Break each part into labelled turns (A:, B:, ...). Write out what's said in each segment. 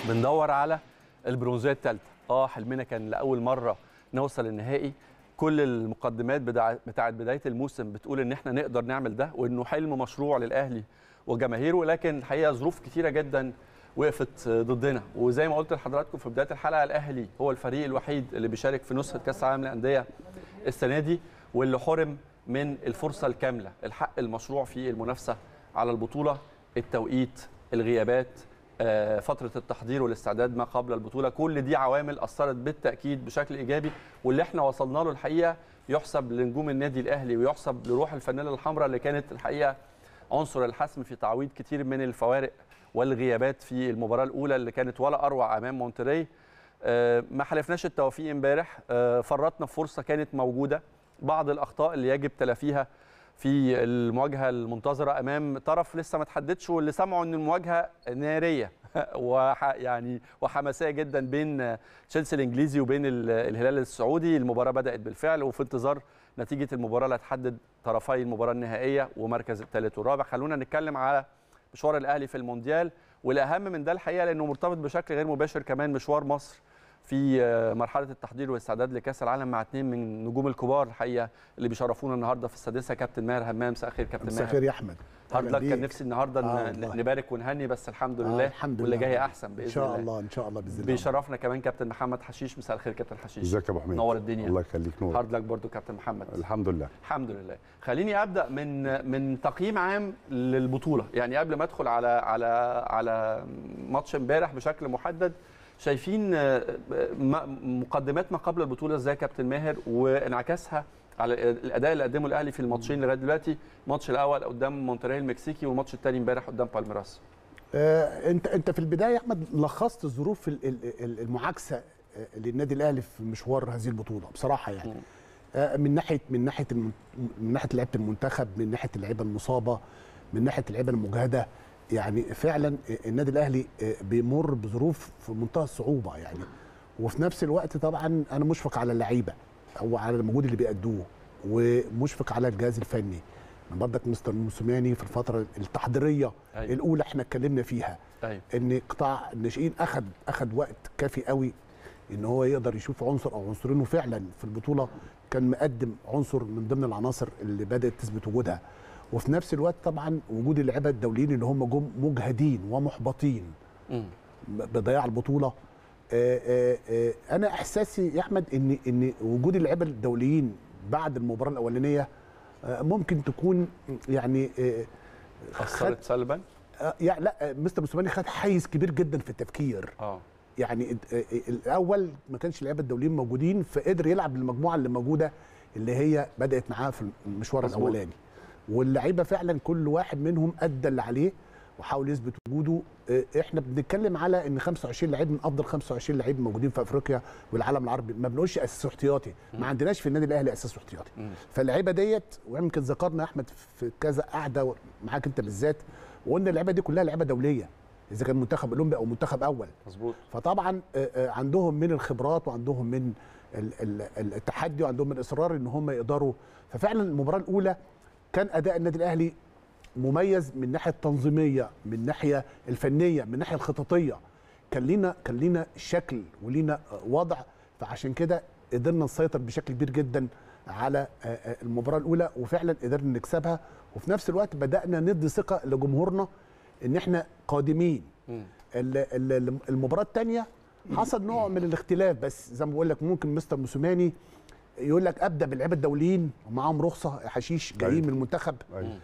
A: بندور على البرونزيه الثالثه اه حلمنا كان لاول مره نوصل النهائي كل المقدمات بتاع- بتاعت بدايه الموسم بتقول ان احنا نقدر نعمل ده وانه حلم مشروع للاهلي وجماهيره لكن الحقيقه ظروف كتيره جدا وقفت ضدنا وزي ما قلت لحضراتكم في بدايه الحلقه الاهلي هو الفريق الوحيد اللي بيشارك في نسخه كاس العالم للانديه السنه دي واللي حرم من الفرصه الكامله الحق المشروع في المنافسه على البطوله التوقيت الغيابات آه، فتره التحضير والاستعداد ما قبل البطوله كل دي عوامل اثرت بالتاكيد بشكل ايجابي واللي احنا وصلنا له الحقيقه يحسب لنجوم النادي الاهلي ويحسب لروح الفانيلا الحمراء اللي كانت الحقيقه عنصر الحسم في تعويض كتير من الفوارق والغيابات في المباراه الاولى اللي كانت ولا اروع امام مونتري آه، ما حلفناش التوفيق امبارح آه، فرطنا في فرصه كانت موجوده بعض الاخطاء اللي يجب تلافيها في المواجهه المنتظره امام طرف لسه ما تحددش واللي سمعوا ان المواجهه ناريه وح يعني وحماسيه جدا بين تشيلسي الانجليزي وبين ال- الهلال السعودي المباراه بدات بالفعل وفي انتظار نتيجه المباراه اللي هتحدد طرفي المباراه النهائيه ومركز الثالث والرابع خلونا نتكلم على مشوار الاهلي في المونديال والاهم من ده الحقيقه لانه مرتبط بشكل غير مباشر كمان مشوار مصر في آه، مرحله التحضير والاستعداد لكاس العالم مع اثنين من النجوم الكبار الحقيقه اللي بيشرفونا النهارده في السادسه كابتن ماهر همام مساء الخير كابتن
B: مساء
A: ماهر
B: الخير يا احمد
A: هارد
B: أهلاً
A: لك كان
B: بيك.
A: نفسي النهارده
B: آه
A: ن-
B: والله.
A: نبارك ونهني بس الحمد
B: آه
A: لله
B: الحمد
A: واللي
B: لله
A: جاي احسن باذن
B: ان شاء
A: الله
B: الله ان شاء الله باذن الله
A: بيشرفنا كمان كابتن محمد حشيش مساء الخير كابتن حشيش
C: ازيك يا ابو حميد
A: نور الدنيا
C: الله يخليك نور
A: هارد لك برضو كابتن محمد
C: الحمد لله
A: الحمد لله خليني ابدا من من تقييم عام للبطوله يعني قبل ما ادخل على على على ماتش امبارح بشكل محدد شايفين آه، م- مقدمات ما قبل البطوله ازاي يا كابتن ماهر وانعكاسها على الاداء اللي قدمه الاهلي في الماتشين لغايه دلوقتي الماتش الاول قدام مونتري المكسيكي والماتش الثاني امبارح قدام بالميراس
B: آه انت انت في البدايه يا احمد لخصت ظروف ال- ال- ال- المعاكسه آه، للنادي الاهلي في مشوار هذه البطوله بصراحه يعني
A: مم.
B: آه من ناحيه من ناحيه الم- من ناحيه لعيبه المنتخب من ناحيه اللعيبه المصابه من ناحيه اللعيبه المجهده يعني فعلا النادي الاهلي آه، بيمر بظروف في منتهى الصعوبه يعني وفي نفس الوقت طبعا انا مشفق على اللعيبه او على المجهود اللي بيأدوه ومشفق على الجهاز الفني برضك مستر موسيماني في الفتره التحضيريه
A: أيوة.
B: الاولى احنا اتكلمنا فيها
A: ايوه
B: ان قطاع الناشئين اخذ اخذ وقت كافي قوي ان هو يقدر يشوف عنصر او عنصرين وفعلا في البطوله كان مقدم عنصر من ضمن العناصر اللي بدات تثبت وجودها وفي نفس الوقت طبعا وجود اللعيبه الدوليين اللي هم جم مجهدين ومحبطين
A: مم.
B: بضياع البطوله آه، آه، آه، انا احساسي يا احمد ان ان وجود اللعيبه الدوليين بعد المباراه الاولانيه آه، ممكن تكون يعني آه،
A: اثرت سلبا
B: آه، يعني لا آه، مستر موسيماني خد حيز كبير جدا في التفكير
A: اه
B: يعني اد- آه، آه، الاول ما كانش اللعيبه الدوليين موجودين فقدر يلعب بالمجموعه اللي موجوده اللي هي بدات معاه في المشوار
A: مظبوط.
B: الاولاني واللعيبه فعلا كل واحد منهم ادى اللي عليه وحاول يثبت وجوده آه، احنا بنتكلم على ان 25 لعيب من افضل 25 لعيب موجودين في افريقيا والعالم العربي ما بنقولش اساس احتياطي ما عندناش في النادي الاهلي اساس احتياطي
A: مم.
B: فاللعيبه ديت ويمكن ذكرنا احمد في كذا قعده معاك انت بالذات وقلنا اللعيبه دي كلها لعيبه دوليه اذا كان منتخب اولمبي او منتخب اول
A: مظبوط
B: فطبعا آه، آه، عندهم من الخبرات وعندهم من ال- ال- التحدي وعندهم من الاصرار ان هم يقدروا ففعلا المباراه الاولى كان اداء النادي الاهلي مميز من الناحيه التنظيميه من الناحيه الفنيه من الناحيه الخططيه كان لينا كان لينا شكل ولينا آه، وضع فعشان كده قدرنا نسيطر بشكل كبير جدا على آه، آه، المباراه الاولى وفعلا قدرنا نكسبها وفي نفس الوقت بدانا ندي ثقه لجمهورنا ان احنا قادمين
A: مم.
B: ال- ال- المباراه الثانيه حصل نوع من الاختلاف بس زي ما بقول لك ممكن مستر موسيماني يقول لك ابدا باللعيبه الدوليين ومعاهم رخصه حشيش جايين
C: أيوة.
B: من المنتخب
C: أيوة.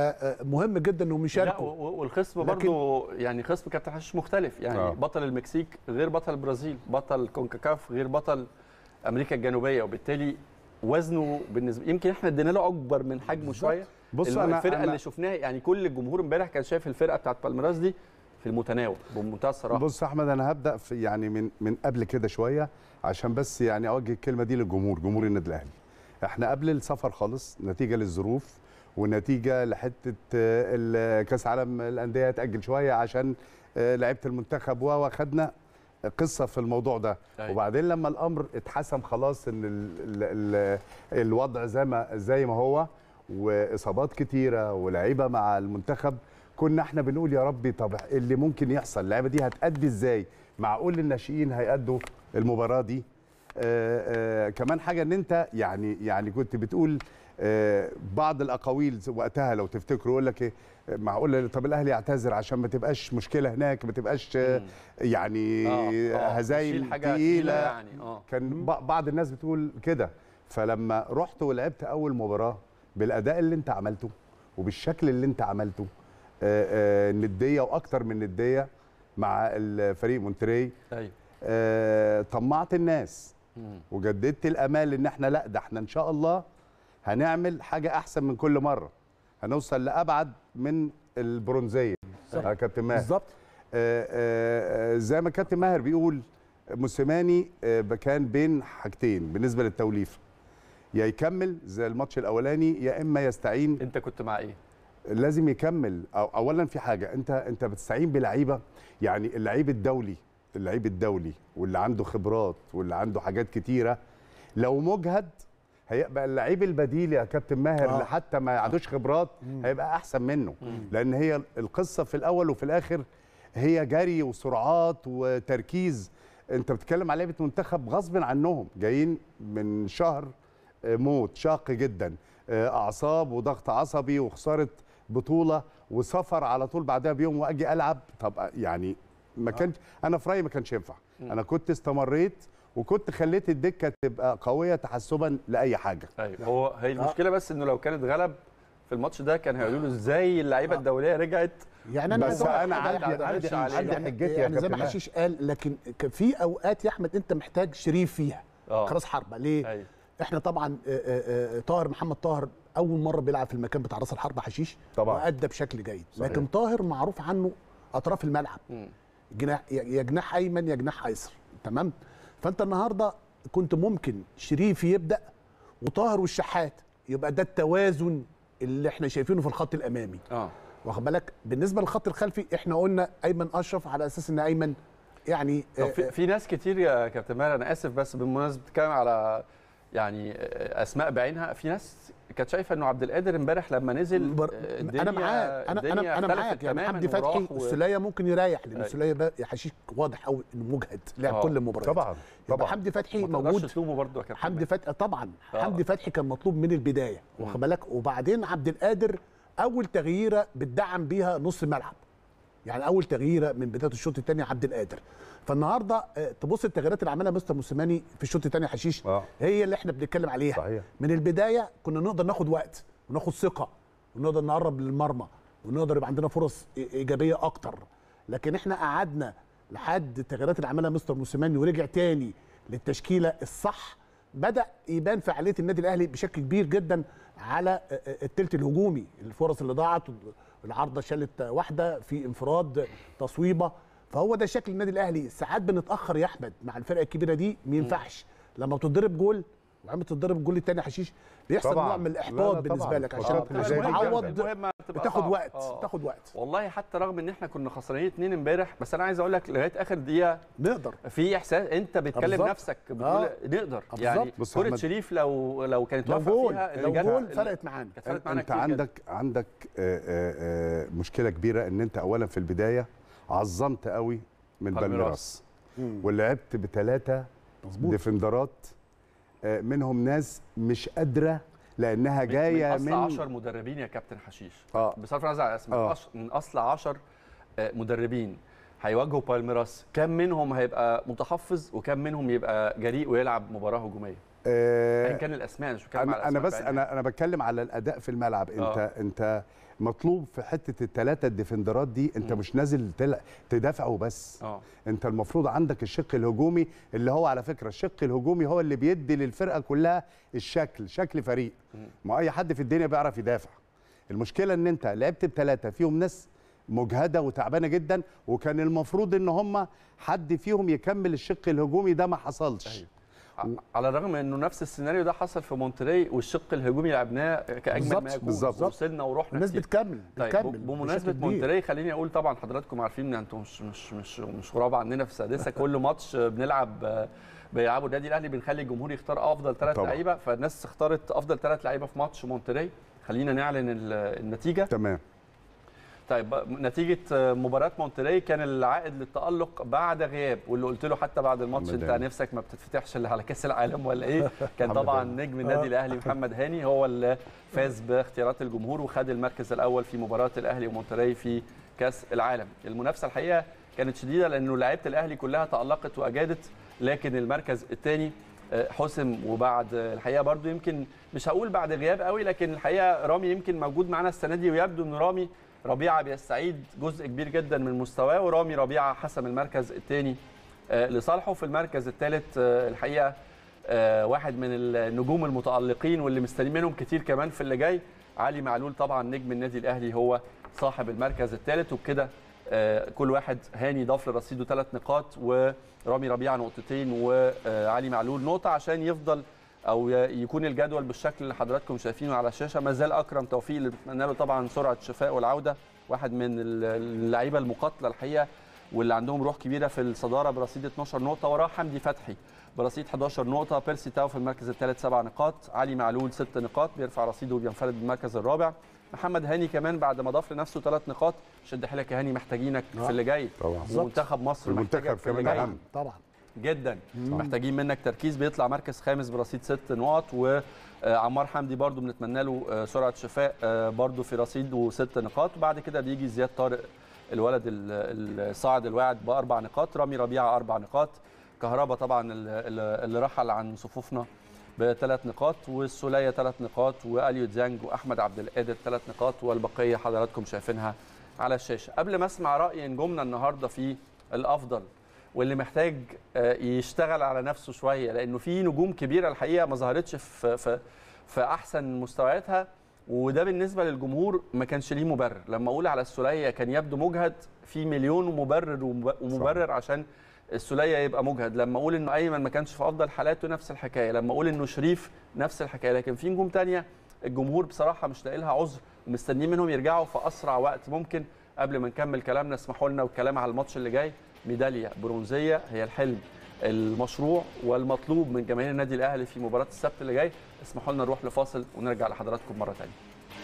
B: فمهم جدا انهم
A: لا
B: يشاركوا
A: و- و- والخصم
B: لكن-
A: برضو يعني خصم كابتن حشيش مختلف يعني
C: آه.
A: بطل المكسيك غير بطل البرازيل بطل كونكاكاف غير بطل امريكا الجنوبيه وبالتالي وزنه بالنسبه يمكن احنا ادينا له اكبر من حجمه
B: بالظبط.
A: شويه
C: بص
A: الم-
C: انا
A: الفرقه
C: أنا
A: اللي شفناها يعني كل الجمهور امبارح كان شايف الفرقه بتاعت بالميراس دي في المتناول بمنتهى الصراحه
C: بص يا احمد انا هبدا في يعني من من قبل كده شويه عشان بس يعني اوجه الكلمه دي للجمهور جمهور النادي الاهلي احنا قبل السفر خالص نتيجه للظروف ونتيجه لحته آه، ال- كاس عالم الانديه تاجل شويه عشان آه، لعيبه المنتخب و- واخدنا قصه في الموضوع ده
A: أيوة.
C: وبعدين لما الامر اتحسم خلاص ان ال ال ال الوضع زي ما زي ما هو واصابات كتيره ولعيبه مع المنتخب كنا احنا بنقول يا ربي طب اللي ممكن يحصل اللعبه دي هتأدي ازاي معقول الناشئين هيأدوا المباراه دي آه آه كمان حاجه ان انت يعني يعني كنت بتقول آه بعض الاقاويل وقتها لو تفتكروا يقول لك ايه معقول طب الاهلي يعتذر عشان ما تبقاش مشكله هناك ما تبقاش آه يعني
A: آه، آه،
C: هزايم
A: يشيل حاجة
C: تقيله
A: يعني اه
C: كان ب- بعض الناس بتقول كده فلما رحت ولعبت اول مباراه بالاداء اللي انت عملته وبالشكل اللي انت عملته آه، آه، نديه واكتر من نديه مع الفريق مونتري
A: ايوه
C: آه، طمعت الناس
A: مم.
C: وجددت الامال ان احنا لا ده احنا ان شاء الله هنعمل حاجه احسن من كل مره هنوصل لابعد من البرونزيه
B: صح.
C: يا كابتن ماهر
B: بالظبط
C: آه، آه، آه، زي ما كابتن ماهر بيقول موسيماني آه، كان بين حاجتين بالنسبه للتوليفه يا يكمل زي الماتش الاولاني يا اما يستعين
A: انت كنت مع ايه؟
C: لازم يكمل أو اولا في حاجه انت انت بتستعين بلعيبه يعني اللعيب الدولي اللعيب الدولي واللي عنده خبرات واللي عنده حاجات كتيره لو مجهد هيبقى اللعيب البديل يا كابتن ماهر
B: آه.
C: اللي حتى ما عندوش خبرات هيبقى احسن منه لان هي القصه في الاول وفي الاخر هي جري وسرعات وتركيز انت بتتكلم على لعيبه منتخب غصب عنهم جايين من شهر آه، موت شاق جدا آه، اعصاب وضغط عصبي وخساره بطوله وسفر على طول بعدها بيوم واجي العب طب يعني ما كانش انا في رايي ما كانش ينفع انا كنت استمريت وكنت خليت الدكه تبقى قويه تحسبا لاي حاجه
A: ايوه هو هي المشكله بس انه لو كانت غلب في الماتش ده كان هيقولوا له ازاي اللعيبه الدوليه رجعت
B: يعني انا
C: بس
B: عايز أقول لك
C: انا
B: حاجة
C: عندي
A: ما
C: عندي
A: تعتمدش عليه.
C: عندي
B: يعني,
C: حجتي يا
B: يعني زي
C: كابتن
B: ما
C: ماهر.
B: حشيش قال لكن كان في اوقات يا احمد انت محتاج شريف فيها
A: اه
B: راس حربه ليه؟
A: ايوه
B: احنا طبعا آه، آه، آه، طاهر محمد طاهر اول مره بيلعب في المكان بتاع راس الحربه حشيش
C: طبعا.
B: وادى بشكل جيد
C: صحيح.
B: لكن طاهر معروف عنه اطراف الملعب
A: مم.
B: جناح يا يا جناح ايمن يا جناح ايسر تمام فانت النهارده كنت ممكن شريف يبدا وطاهر والشحات يبقى ده التوازن اللي احنا شايفينه في الخط الامامي
A: اه
B: واخد بالك بالنسبه للخط الخلفي احنا قلنا ايمن اشرف على اساس ان ايمن يعني
A: طب
B: آه،
A: في, في ناس كتير يا كابتن ماهر انا اسف بس بالمناسبه بتتكلم على يعني اسماء بعينها في ناس كانت شايفه انه عبد القادر امبارح لما نزل
B: بر...
A: آه،
B: انا
A: الدنيا-
B: معاك انا
A: الدنيا
B: انا انا
A: اختلفت
B: معاك يعني
A: تماماً
B: حمدي فتحي
A: وراح و-
B: السوليه ممكن يريح لان
A: أيوة.
B: السوليه بقى يا حشيش واضح قوي انه مجهد لعب
A: آه.
B: كل المباريات
C: طبعا
B: يبقى
C: طبعا
B: حمدي فتحي
A: ما تقدرش
B: موجود
A: تلومه برضه يا كابتن
B: حمدي
A: ماهر.
B: فتحي طبعا
A: آه.
B: حمدي فتحي كان مطلوب من البدايه واخد بالك وبعدين عبد القادر اول تغييره بتدعم بيها نص الملعب يعني اول تغييره من بدايه الشوط الثاني عبد القادر فالنهارده آه، تبص التغييرات اللي عملها مستر موسيماني في الشوط الثاني حشيش
C: اه
B: هي اللي احنا بنتكلم عليها
C: صحيح
B: من البدايه كنا نقدر ناخد وقت وناخد ثقه ونقدر نقرب للمرمى ونقدر يبقى عندنا فرص إي- ايجابيه اكتر لكن احنا قعدنا لحد التغييرات اللي عملها مستر موسيماني ورجع تاني للتشكيله الصح بدا يبان فعاليه النادي الاهلي بشكل كبير جدا على الثلث الهجومي الفرص اللي ضاعت العارضه شالت واحده في انفراد تصويبه فهو ده شكل النادي الاهلي ساعات بنتاخر يا احمد مع الفرقه الكبيره دي ما ينفعش لما بتضرب جول وعم تضرب الجول الثاني حشيش بيحصل
C: طبعا.
B: نوع من
C: لا،
B: الاحباط
C: لا،
B: بالنسبه
C: طبعا.
B: لك
C: آه،
B: عشان
C: بتبقى زي دي
B: تعوض
A: المهمة بتبقى
B: بتاخد
A: صعبة.
B: وقت
A: آه.
B: بتاخد وقت
A: والله حتى رغم ان احنا كنا خسرانين اتنين امبارح بس انا عايز اقول لك لغايه اخر دقيقه
B: نقدر
A: في احساس انت بتكلم
B: بالظبط.
A: نفسك بتقول
B: آه.
A: نقدر
B: آه،
A: يعني
B: بالظبط.
C: بص يا
A: كره
C: أحمد.
A: شريف لو لو كانت
B: لو
A: واقفه
B: جول
A: فيها
B: لو
A: اللي جت-
B: جول
A: اللي-
B: فرقت معانا
A: كانت فرقت معانا
C: انت
A: كتير جداً.
C: عندك عندك آه، آه، آه، مشكله كبيره ان انت اولا في البدايه عظمت قوي من
A: بالميراس.
C: بالميراس ولعبت بثلاثه
B: مظبوط
C: ديفندرات آه، منهم ناس مش قادره لانها جايه
A: من
C: من,
A: اصل 10 مدربين يا كابتن حشيش
C: اه
A: بصرف النظر عن الاسماء
C: آه.
A: أش- من اصل 10 آه، مدربين هيواجهوا بالميراس كم منهم هيبقى متحفظ وكم منهم يبقى جريء ويلعب مباراه هجوميه
C: آه،
A: ايا كان الاسماء أنا مش بتكلم على
C: انا انا
A: الأسماء
C: بس
A: بعينها.
C: انا انا بتكلم على الاداء في الملعب انت
A: آه.
C: انت مطلوب في حته الثلاثه الديفندرات دي انت
A: مم.
C: مش نازل تل- تدافع وبس
A: اه
C: انت المفروض عندك الشق الهجومي اللي هو على فكره الشق الهجومي هو اللي بيدي للفرقه كلها الشكل شكل فريق
A: مم.
C: ما اي حد في الدنيا بيعرف يدافع المشكله ان انت لعبت بثلاثه فيهم ناس مجهده وتعبانه جدا وكان المفروض ان هم حد فيهم يكمل الشق الهجومي ده ما حصلش
A: أيوة. ع- على الرغم انه نفس السيناريو ده حصل في مونتري والشق الهجومي لعبناه كاجمل ما
B: بالظبط،
A: يكون
C: بالظبط.
A: وصلنا ورحنا
B: الناس
A: كتير.
B: بتكمل
A: طيب
B: بتكمل
A: ب- بمناسبه
B: بشكل كبير.
A: مونتري خليني اقول طبعا حضراتكم عارفين ان انتم مش مش مش مش غراب عننا في السادسه كل ماتش بنلعب آه، بيلعبوا النادي الاهلي بنخلي الجمهور يختار افضل ثلاث
C: طبعا.
A: لعيبه فالناس اختارت افضل ثلاث لعيبه في ماتش مونتري خلينا نعلن ال- النتيجه
C: تمام
A: طيب نتيجه مباراه مونتري كان العائد للتالق بعد غياب واللي قلت له حتى بعد الماتش
C: محمد
A: انت
C: هاني.
A: نفسك ما بتتفتحش الا على كاس العالم ولا ايه كان
C: محمد
A: طبعا
C: هاني.
A: نجم النادي الاهلي محمد هاني هو اللي فاز باختيارات الجمهور وخد المركز الاول في مباراه الاهلي ومونتري في كاس العالم المنافسه الحقيقه كانت شديده لانه لعيبه الاهلي كلها تالقت واجادت لكن المركز الثاني حسم وبعد الحقيقه برضو يمكن مش هقول بعد غياب قوي لكن الحقيقه رامي يمكن موجود معانا السنه دي ويبدو ان رامي ربيعه بيستعيد جزء كبير جدا من مستواه ورامي ربيعه حسم المركز الثاني لصالحه في المركز الثالث الحقيقه آه، واحد من النجوم المتالقين واللي مستنيين منهم كتير كمان في اللي جاي علي معلول طبعا نجم النادي الاهلي هو صاحب المركز الثالث وبكده آه، كل واحد هاني ضاف لرصيده ثلاث نقاط ورامي ربيعه نقطتين وعلي معلول نقطه عشان يفضل او ي- يكون الجدول بالشكل اللي حضراتكم شايفينه على الشاشه ما زال اكرم توفيق اللي بنتمنى له طبعا سرعه الشفاء والعوده واحد من اللعيبه المقاتله الحقيقه واللي عندهم روح كبيره في الصداره برصيد 12 نقطه وراه حمدي فتحي برصيد 11 نقطه بيرسي تاو في المركز الثالث سبع نقاط علي معلول ست نقاط بيرفع رصيده وبينفرد بالمركز الرابع محمد هاني كمان بعد ما ضاف لنفسه ثلاث نقاط شد حيلك يا هاني محتاجينك
B: آه.
A: في اللي جاي
C: طبعا
A: ومنتخب مصر
C: المنتخب
A: محتاجك في اللي
C: كمان
A: جاي.
C: أهم.
B: طبعا
A: جدا محتاجين منك تركيز بيطلع مركز خامس برصيد ست نقط وعمار حمدي برضو بنتمنى له آه، سرعه شفاء آه، برضو في رصيده ست نقاط وبعد كده بيجي زياد طارق الولد ال- الصاعد الواعد باربع نقاط رامي ربيعه اربع نقاط كهربا طبعا ال- ال- اللي رحل عن صفوفنا بثلاث نقاط والسوليه ثلاث نقاط واليو ديانج واحمد عبد القادر ثلاث نقاط والبقيه حضراتكم شايفينها على الشاشه قبل ما اسمع راي نجومنا النهارده في الافضل واللي محتاج آه، يشتغل على نفسه شويه لانه في نجوم كبيره الحقيقه ما ظهرتش في في في احسن مستوياتها وده بالنسبه للجمهور ما كانش ليه مبرر لما اقول على السوليه كان يبدو مجهد في مليون مبرر ومب- ومبرر عشان السوليه يبقى مجهد لما اقول انه ايمن ما كانش في افضل حالاته نفس الحكايه لما اقول انه شريف نفس الحكايه لكن في نجوم تانية الجمهور بصراحه مش لاقي لها عذر ومستنيين منهم يرجعوا في اسرع وقت ممكن قبل ما نكمل كلامنا اسمحوا لنا والكلام على الماتش اللي جاي ميداليه برونزيه هي الحلم المشروع والمطلوب من جماهير النادي الاهلي في مباراه السبت اللي جاي اسمحوا لنا نروح لفاصل ونرجع لحضراتكم مره ثانيه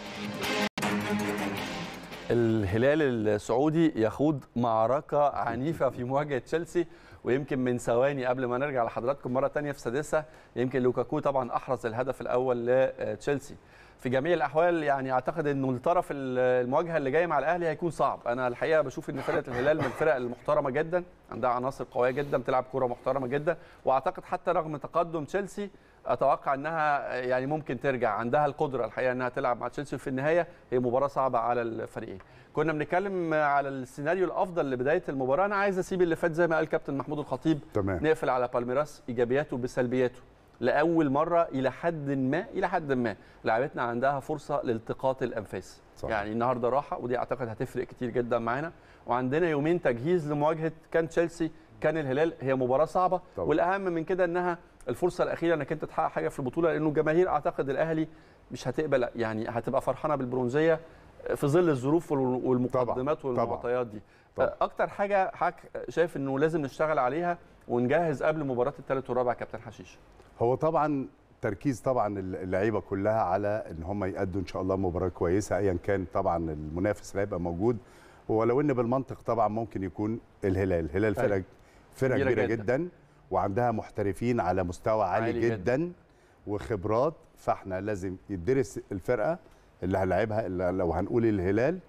A: الهلال السعودي يخوض معركة عنيفة في مواجهة تشيلسي ويمكن من ثواني قبل ما نرجع لحضراتكم مرة تانية في سادسة يمكن لوكاكو طبعا أحرز الهدف الأول لتشيلسي في جميع الأحوال يعني أعتقد أنه الطرف المواجهة اللي جاية مع الأهلي هيكون صعب أنا الحقيقة بشوف أن فرقة الهلال من الفرق المحترمة جدا عندها عناصر قوية جدا بتلعب كرة محترمة جدا وأعتقد حتى رغم تقدم تشيلسي اتوقع انها يعني ممكن ترجع عندها القدره الحقيقه انها تلعب مع تشيلسي في النهايه هي مباراه صعبه على الفريقين كنا بنتكلم على السيناريو الافضل لبدايه المباراه انا عايز اسيب اللي فات زي ما قال كابتن محمود الخطيب
C: تمام
A: نقفل على بالميراس ايجابياته بسلبياته لاول مره الى حد ما الى حد ما لعبتنا عندها فرصه لالتقاط الانفاس
C: صح.
A: يعني النهارده راحه ودي اعتقد هتفرق كتير جدا معانا وعندنا يومين تجهيز لمواجهه كان تشيلسي كان الهلال هي مباراه صعبه
C: طبعا.
A: والاهم من كده انها الفرصه الاخيره انك انت تحقق حاجه في البطوله لانه الجماهير اعتقد الاهلي مش هتقبل يعني هتبقى فرحانه بالبرونزيه في ظل الظروف وال- والمقدمات
C: طبعا.
A: والمعطيات دي
C: طبعا.
A: اكتر حاجه حضرتك شايف انه لازم نشتغل عليها ونجهز قبل مباراه الثالث والرابع يا كابتن حشيش
C: هو طبعا تركيز طبعا اللعيبه كلها على ان هم يأدوا ان شاء الله مباراه كويسه ايا كان طبعا المنافس اللي هيبقى موجود ولو ان بالمنطق طبعا ممكن يكون الهلال الهلال فرقه
A: أيوة.
C: فرقه
A: كبيرة
C: كبيره
A: جدا.
C: جدا. وعندها محترفين على مستوى عالي,
A: عالي
C: عالي
A: جدا.
C: جدا, وخبرات فاحنا لازم يدرس الفرقه اللي هنلعبها اللي لو هنقول الهلال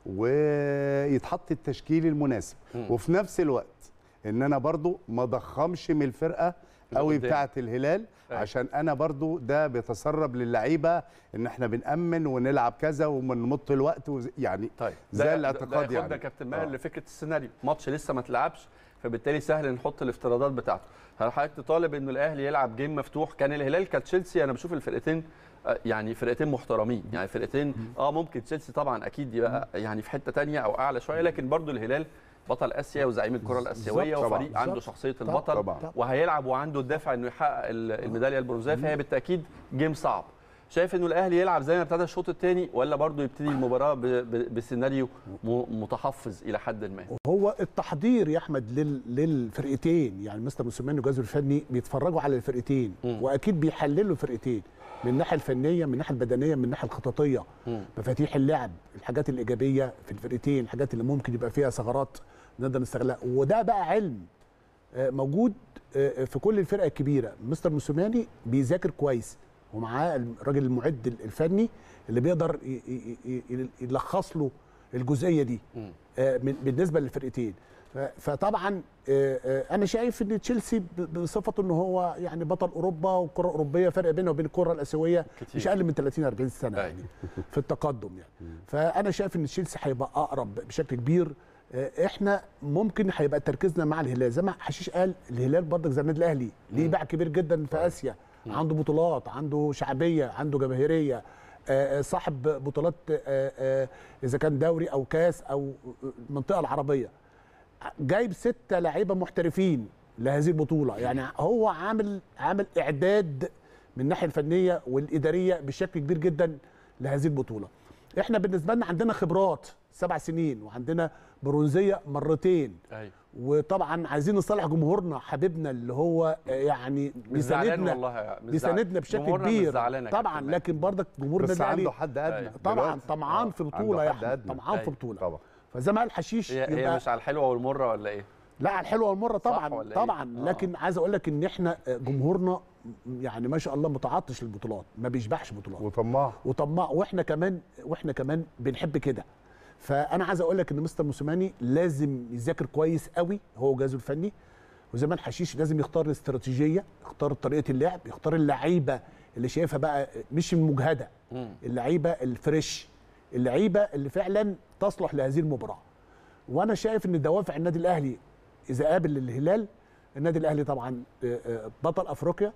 C: ويتحط التشكيل المناسب
A: مم.
C: وفي نفس الوقت ان انا برضو ما ضخمش من الفرقه قوي
A: قدام.
C: بتاعه الهلال
A: أيوة.
C: عشان انا برضو ده بيتسرب للعيبه ان احنا بنامن ونلعب كذا وبنمط الوقت وز- يعني
A: طيب
C: زي
A: ده-
C: الاعتقاد
A: ده ياخدنا
C: يعني.
A: كابتن ماهر
C: آه.
A: لفكره السيناريو ماتش لسه ما اتلعبش فبالتالي سهل نحط الافتراضات بتاعته هل حضرتك تطالب انه الاهلي يلعب جيم مفتوح كان الهلال كانت تشيلسي انا بشوف الفرقتين آه، يعني فرقتين محترمين يعني فرقتين اه ممكن تشيلسي طبعا اكيد يبقى يعني في حته تانية او اعلى شويه لكن برضو الهلال بطل اسيا وزعيم الكره الاسيويه
C: طبعاً.
A: وفريق عنده
B: بالظبط.
A: شخصيه
B: طبعاً.
A: البطل
C: طبعاً.
A: وهيلعب وعنده الدافع انه يحقق ال- الميداليه البرونزيه فهي بالتاكيد جيم صعب شايف انه الاهلي يلعب زي ما ابتدى الشوط الثاني ولا برضه يبتدي المباراه ب- ب- بسيناريو م- متحفظ الى حد ما
B: هو التحضير يا احمد لل... للفرقتين يعني مستر موسيماني والجهاز الفني بيتفرجوا على الفرقتين
A: مم.
B: واكيد بيحللوا الفرقتين من الناحيه الفنيه من الناحيه البدنيه من الناحيه الخططيه
A: مم.
B: مفاتيح اللعب الحاجات الايجابيه في الفرقتين الحاجات اللي ممكن يبقى فيها ثغرات نقدر نستغلها وده بقى علم آه، موجود آه، في كل الفرق الكبيره مستر موسوماني بيذاكر كويس ومعاه الراجل المعد الفني اللي بيقدر ي- ي- ي- ي- يلخص له الجزئيه دي
A: مم.
B: آه، من- بالنسبه للفرقتين ف- فطبعا آه، آه، انا شايف ان تشيلسي ب- بصفته ان هو يعني بطل اوروبا والكره الاوروبيه فرق بينه وبين الكره الاسيويه
A: كتير.
B: مش اقل من 30 40 سنه
A: أيوة.
B: يعني في التقدم يعني فانا شايف ان تشيلسي هيبقى اقرب بشكل كبير آه، احنا ممكن هيبقى تركيزنا مع الهلال زي ما حشيش قال الهلال برضك زي النادي الاهلي ليه باع كبير جدا في اسيا عنده بطولات عنده شعبيه عنده جماهيريه آه، آه، صاحب بطولات آه، آه، اذا كان دوري او كاس او المنطقه العربيه جايب ستة لعيبه محترفين لهذه البطوله يعني هو عامل عامل اعداد من الناحيه الفنيه والاداريه بشكل كبير جدا لهذه البطوله احنا بالنسبه لنا عندنا خبرات سبع سنين وعندنا برونزيه مرتين
A: ايوه
B: وطبعا عايزين نصالح جمهورنا حبيبنا اللي هو آه، يعني
A: مش زعلان
B: بيساندنا
A: والله يا- مش
B: بيساندنا
A: زعلان.
B: بشكل
A: جمهورنا مش
B: كبير
A: زعلان يا
B: طبعا
A: كابتن
B: لكن برضك جمهور
C: بس
B: النادي
C: عنده
B: الاهلي
C: حد ادنى
A: أيوة.
B: طبعا
C: دلوقتي.
B: طمعان
C: آه،
B: في
C: عنده
B: بطوله يا
C: حد
B: احمد
C: أدنى.
B: طمعان في
A: أيوة.
B: بطوله
C: طبعا
B: فزي ما قال حشيش
A: هي, هي
B: يبقى
A: مش على الحلوه والمره ولا ايه؟
B: لا على الحلوه والمره طبعا
A: ولا إيه؟
B: طبعا
A: آه.
B: لكن عايز اقول لك ان احنا جمهورنا يعني ما شاء الله متعطش للبطولات ما بيشبعش بطولات
C: وطماع
B: وطماع واحنا كمان واحنا كمان بنحب كده فانا عايز اقول لك ان مستر موسيماني لازم يذاكر كويس قوي هو وجهازه الفني وزمان حشيش لازم يختار الاستراتيجيه يختار طريقه اللعب يختار اللعيبه اللي شايفها بقى مش المجهده
A: مم.
B: اللعيبه الفريش اللعيبه اللي فعلا تصلح لهذه المباراه وانا شايف ان دوافع النادي الاهلي اذا قابل الهلال النادي الاهلي طبعا آه، آه، بطل افريقيا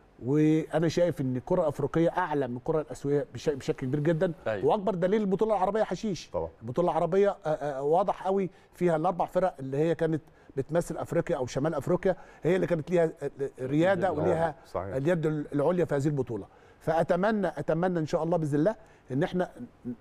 B: وانا شايف ان الكره الافريقيه اعلى من الكره الاسيويه بش- بشكل كبير جدا
A: أيوة.
B: واكبر دليل البطوله العربيه حشيش
C: طبعا.
B: البطوله العربيه آه، آه، واضح قوي فيها الاربع فرق اللي هي كانت بتمثل افريقيا او شمال افريقيا هي اللي كانت ليها آه، رياده
A: آه،
B: وليها
C: صحيح.
B: اليد العليا في هذه البطوله فاتمنى اتمنى ان شاء الله باذن الله ان احنا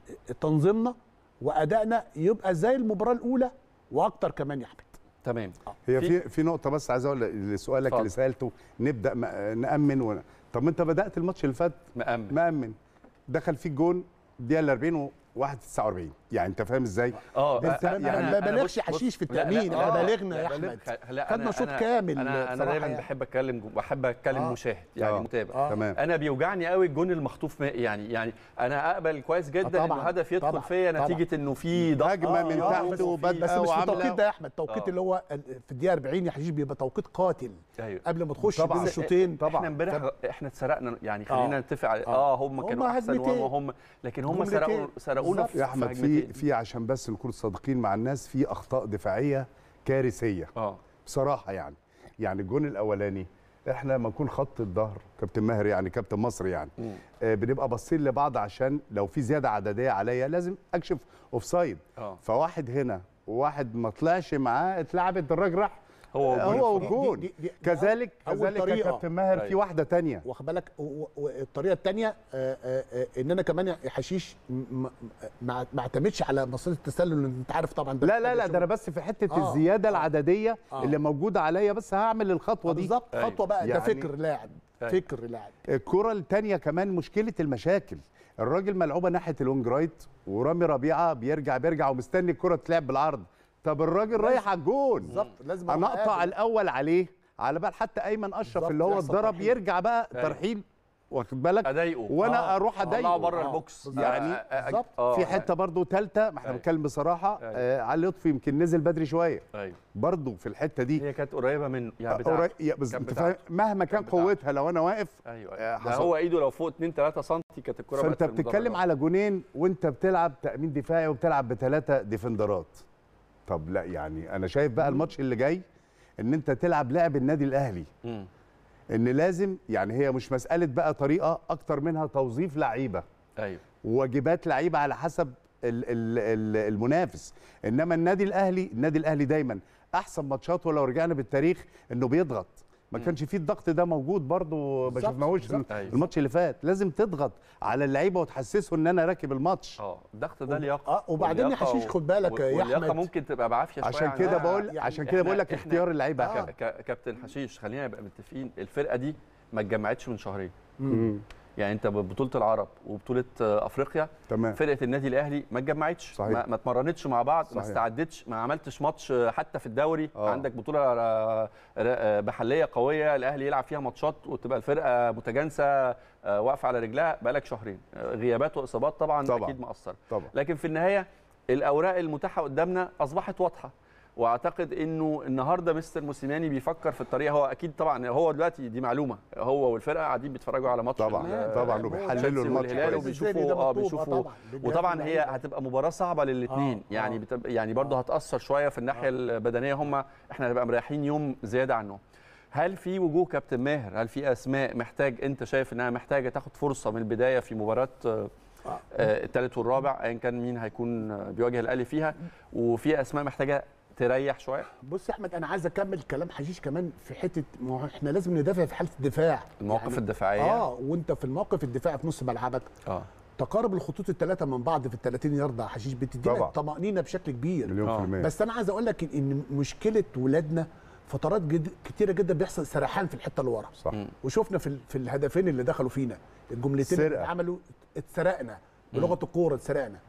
B: تنظيمنا وادائنا يبقى زي المباراه الاولى واكتر كمان يا احمد
A: تمام
C: هي
A: في-
C: في في نقطه بس عايز اقول لسؤالك
A: اتفضل.
C: اللي سالته نبدا م- نامن و... طب ما انت بدات الماتش اللي فات
A: مأمن
C: مامن دخل فيك جون الدقيقه ال 40 و1 49 يعني انت فاهم ازاي
A: اه
B: ده انت ما-
C: يعني
B: ما
A: أنا
B: بالغش
A: بص-
B: حشيش في
A: لا، لا،
B: التامين
A: آه،
B: احنا بالغنا
A: لا،
B: يا
A: بالغ.
B: احمد
A: خ- لا،
B: خدنا
A: أنا-
B: شوط
A: أنا-
B: كامل
A: انا انا
B: بصراحة
A: دايما
B: يعني.
A: بحب اتكلم بحب اتكلم
B: آه.
A: مشاهد يعني
C: آه.
A: متابع
B: آه.
C: تمام
A: انا بيوجعني قوي الجون المخطوف ما- يعني يعني انا اقبل كويس جدا
B: آه،
A: انه
B: طبعاً،
A: هدف يدخل
B: طبعاً،
A: فيا
B: طبعاً.
A: نتيجه انه في ضغط
C: هجمه من
B: آه،
C: تحت
B: بس-
C: وبادئه
B: بس مش في التوقيت
C: وعامله
B: ده يا احمد التوقيت
A: آه.
B: اللي هو ال- في الدقيقه 40 يا حشيش بيبقى توقيت قاتل
A: ايوه
B: قبل ما تخش
C: طبعاً.
B: بين الشوطين
C: طبعاً.
A: احنا امبارح احنا اتسرقنا يعني خلينا
B: آه.
A: نتفق على
B: آه.
A: اه هم كانوا
B: هم
A: احسن
B: هجمتين.
A: وهم هم لكن هم
B: جملتين.
A: سرقوا سرقونا
B: بالظبط.
C: يا احمد في
A: هجمتين.
C: في عشان بس نكون صادقين مع الناس في اخطاء دفاعيه كارثيه
A: اه
C: بصراحه يعني يعني الجون الاولاني احنا لما نكون خط الظهر كابتن ماهر يعني كابتن مصر يعني
A: مم.
C: آه بنبقى باصين لبعض عشان لو في زياده عدديه عليا لازم اكشف اوفسايد
A: اه
C: فواحد هنا وواحد ما طلعش معاه اتلعبت الراجل راح
A: هو
C: هو
A: والجون.
C: والجون
B: دي- دي- دي-
C: كذلك
B: أول
C: كذلك يا
B: طريقة.
C: كابتن ماهر في
A: أيوة.
C: واحده تانية
B: واخد بالك و- و- والطريقه الثانيه ان انا كمان يا حشيش م- م- ما ما اعتمدش على مصيده التسلل اللي انت عارف طبعا ده
C: لا لا لا
B: شغل.
C: ده انا بس في حته
B: آه،
C: الزياده
B: آه.
C: العدديه
B: آه.
C: اللي موجوده عليا بس هعمل الخطوه
B: آه،
C: دي
B: بالظبط
A: أيوة.
B: خطوه بقى ده
C: يعني-
B: فكر لاعب
A: أيوة.
B: فكر لاعب
C: الكره الثانيه كمان مشكله المشاكل الراجل ملعوبه ناحيه اللونج رايت ورامي ربيعه بيرجع بيرجع ومستني الكره تلعب بالعرض طب الراجل رايح على الجون
B: بالظبط لازم
C: انا
B: أبقى
C: اقطع
B: قابل.
C: الاول عليه على بال حتى ايمن اشرف
B: بالظبط،
C: اللي هو
B: يحصل
C: اتضرب
B: ترحيل.
C: يرجع بقى
A: أيوة.
C: ترحيل واخد بالك
A: اضايقه
C: وانا
B: آه،
C: اروح
A: اطلعه
C: اضايقه
A: بره
B: آه،
A: البوكس
B: بالظبط.
C: يعني
A: آه، آه،
B: بالظبط.
A: آه،
C: في حته برضو ثالثه ما احنا
A: أيوة.
C: بنتكلم بصراحه
A: أيوة.
C: آه علي لطفي يمكن نزل بدري شويه
A: ايوه
C: برضو في الحته دي
A: هي كانت قريبه من يعني
C: قريب-
A: بتاعته
C: يا بس
A: كانت
C: انت فاهم
A: بتاعته.
C: مهما كان
A: كانت بتاعته.
C: قوتها لو انا واقف
A: ايوه
C: آه،
A: ده
C: حصل.
A: هو ايده لو فوق 2 3 سم كانت الكره
C: فانت
A: بقت في
C: بتتكلم
A: المدرج.
C: على جونين وانت بتلعب تامين دفاعي وبتلعب بثلاثه ديفندرات طب لا يعني انا شايف بقى الماتش اللي جاي ان انت تلعب لعب النادي الاهلي
A: مم.
C: ان لازم يعني هي مش مساله بقى طريقه اكتر منها توظيف لعيبه
A: ايوه
C: وواجبات لعيبه على حسب ال ال ال المنافس انما النادي الاهلي النادي الاهلي دايما احسن ماتشاته لو رجعنا بالتاريخ انه بيضغط ما كانش فيه الضغط ده موجود برضه ما
B: بالظبط،
C: شفناهوش
B: بالظبط.
A: أيوة.
C: الماتش اللي فات لازم تضغط على اللعيبه وتحسسه ان انا راكب الماتش
A: اه الضغط ده لياقه
B: اه وبعدين يا
A: واللياقة
B: حشيش
A: و-
B: خد بالك يا
A: واللياقه
B: احمد
A: ممكن تبقى بعافيه شويه
C: عشان
A: عن-
C: كده
B: آه،
C: بقول
B: يعني
C: عشان كده بقول لك
A: إحنا-
C: اختيار اللعيبه
A: ك- ك- كابتن حشيش خلينا نبقى متفقين الفرقه دي ما اتجمعتش من شهرين
C: مم.
A: يعني انت ببطوله العرب وبطوله آه، افريقيا
C: تمام
A: فرقه النادي الاهلي ما اتجمعتش
C: صحيح.
A: ما, ما اتمرنتش مع بعض ما
C: صحيح.
A: استعدتش ما عملتش ماتش آه، حتى في الدوري
C: آه.
A: عندك بطوله آه، آه، محليه قويه الاهلي يلعب فيها ماتشات وتبقى الفرقه متجانسه آه، واقفه على رجلها بقالك شهرين آه، غيابات واصابات طبعا,
C: طبعاً.
A: اكيد مأثره
C: طبعا
A: لكن في النهايه الاوراق المتاحه قدامنا اصبحت واضحه واعتقد انه النهارده مستر موسيماني بيفكر في الطريقه هو اكيد طبعا هو دلوقتي دي معلومه هو والفرقه قاعدين بيتفرجوا على ماتش
C: طبعاً،
A: ال-
C: طبعاً،
A: ال-
C: وبيحللوا
A: تشيلسي
C: الماتش
A: والهلال
C: كويس.
A: وبيشوفوا اه بيشوفوا وطبعا هي هتبقى مباراه صعبه للاثنين
B: آه،
A: يعني
B: آه.
A: بتبقى يعني برضه هتاثر شويه في الناحيه البدنيه هم احنا هنبقى مريحين يوم زياده عنهم هل في وجوه كابتن ماهر هل في اسماء محتاج انت شايف انها محتاجه تاخد فرصه من البدايه في مباراه آه، آه، الثالث والرابع ايا كان مين هيكون آه، بيواجه الاهلي فيها وفي اسماء محتاجه تريح شويه
B: بص يا احمد انا عايز اكمل كلام حشيش كمان في حته ما هو احنا لازم ندافع في حاله الدفاع
A: المواقف
B: يعني
A: الدفاعيه
B: اه وانت في الموقف الدفاعي في نص ملعبك
A: اه
B: تقارب الخطوط الثلاثه من بعض في ال 30 يارده يا حشيش بتدينا
C: طبعاً.
B: طمانينه بشكل كبير
C: مليون
A: آه.
C: في المية
B: بس انا عايز اقول لك ان مشكله ولادنا فترات جد كتيره جدا بيحصل سرحان في الحته اللي ورا
C: صح
A: مم.
B: وشفنا في ال- في الهدفين اللي دخلوا فينا الجملتين اللي
C: سرقة.
B: اتعملوا اتسرقنا بلغه الكوره اتسرقنا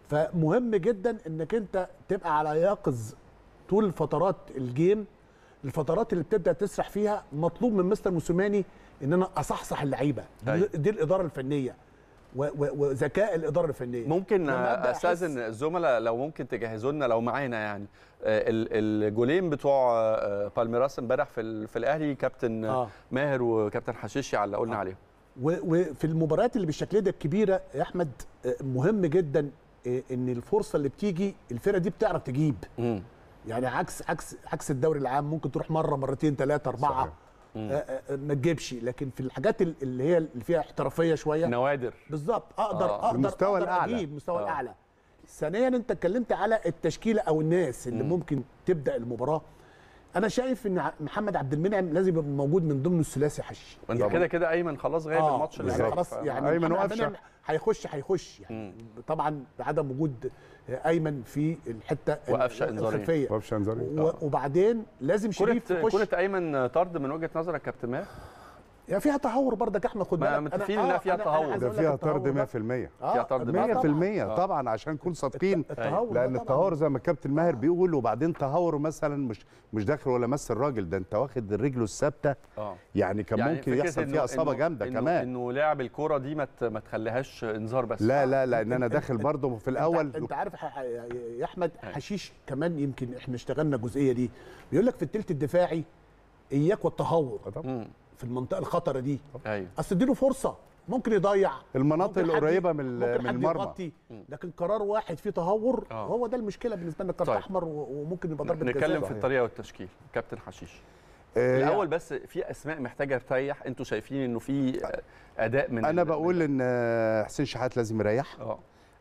B: فمهم جدا انك انت تبقى على يقظ طول فترات الجيم الفترات اللي بتبدا تسرح فيها مطلوب من مستر موسوماني ان انا اصحصح اللعيبه دي,
A: أيوة.
B: دي الاداره الفنيه و- و- وذكاء الاداره الفنيه
A: ممكن
B: لما أبدأ
A: استاذن الزملاء لو ممكن تجهزوا لنا لو معانا يعني آه، ال- الجولين بتوع آه، بالميراس امبارح في ال- في الاهلي كابتن
B: آه.
A: ماهر وكابتن حشيشي علقوا لنا عليهم
B: و- وفي المباريات اللي بالشكل ده الكبيره يا احمد آه، مهم جدا آه، ان الفرصه اللي بتيجي الفرقه دي بتعرف تجيب
A: مم.
B: يعني عكس عكس عكس الدوري العام ممكن تروح مره مرتين ثلاثه اربعه
C: صحيح.
B: آه، آه، ما تجيبش لكن في الحاجات ال- اللي هي اللي فيها احترافيه شويه
A: نوادر
B: بالظبط اقدر
A: آه.
B: اقدر
C: المستوى
B: أقدر
C: الأعلى.
B: اجيب المستوى
A: آه.
B: الاعلى ثانيا انت اتكلمت على التشكيله او الناس اللي
A: مم.
B: ممكن تبدا المباراه انا شايف ان ع- محمد عبد المنعم لازم يبقى موجود من ضمن الثلاثي حشيش
A: وانت
C: طبعاً.
A: كده كده ايمن خلاص غايب
B: آه،
A: الماتش اللي
B: يعني
A: فات.
B: خلاص
A: ف-
B: يعني
C: أيمن
B: محمد عبد
C: وقفشة.
B: المنعم هيخش هيخش يعني طبعا بعدم وجود ايمن في الحته ال-
A: وقفشة إنذارية.
B: الخلفيه
C: وابشا انذاري
B: و- وبعدين لازم شريف
A: كرة
B: يخش
A: كرة ايمن طرد من وجهة نظرك كابتن ماهر
B: يعني فيها تهور برضك يا احمد خد
A: ما
B: بالك
A: متفقين
B: أنا-
A: إنها
B: آه،
A: فيها
B: أنا- أنا
A: تهور.
B: عايز
C: ده
B: أقول لك
C: فيها
B: التهور
C: طرد
B: ده-
C: 100%
B: آه،
A: فيها طرد
B: لا
C: 100%
B: طبعاً.
C: طبعا عشان نكون صادقين
B: التهور ده
C: لان
B: طبعاً.
C: التهور زي ما الكابتن ماهر بيقول وبعدين تهور مثلا مش مش داخل ولا مس الراجل ده انت واخد رجله الثابته
A: اه
C: يعني كان
A: يعني
C: ممكن
A: فكرة
C: يحصل
A: إنه-
C: فيها اصابه
A: إنه-
C: جامده
A: إنه-
C: كمان
A: انه لاعب الكرة دي ما ت- ما تخليهاش انذار بس
C: لا لا لان انا داخل برضه في الاول
B: انت, انت عارف ح- ح- يا احمد حشيش كمان يمكن احنا اشتغلنا الجزئيه دي بيقول لك في الثلث الدفاعي اياك والتهور
A: مم.
B: في المنطقه الخطره دي
A: ايوه
B: اصل اديله فرصه ممكن يضيع
C: المناطق
B: ممكن حد-
C: القريبه من
B: ممكن
C: ال- من
B: حد
C: المرمى
B: يغطي لكن قرار واحد فيه تهور
A: آه.
B: هو ده المشكله بالنسبه لنا كارت
A: طيب.
B: احمر و- وممكن يبقى ضربه
A: نتكلم
B: جزاء
A: في الطريقة والتشكيل كابتن حشيش
C: آه،
A: الاول بس في اسماء محتاجه تريح انتوا شايفين انه في اداء من
C: انا
A: ال-
C: بقول
A: من-
C: ان آه، حسين شحات لازم يريح
A: اه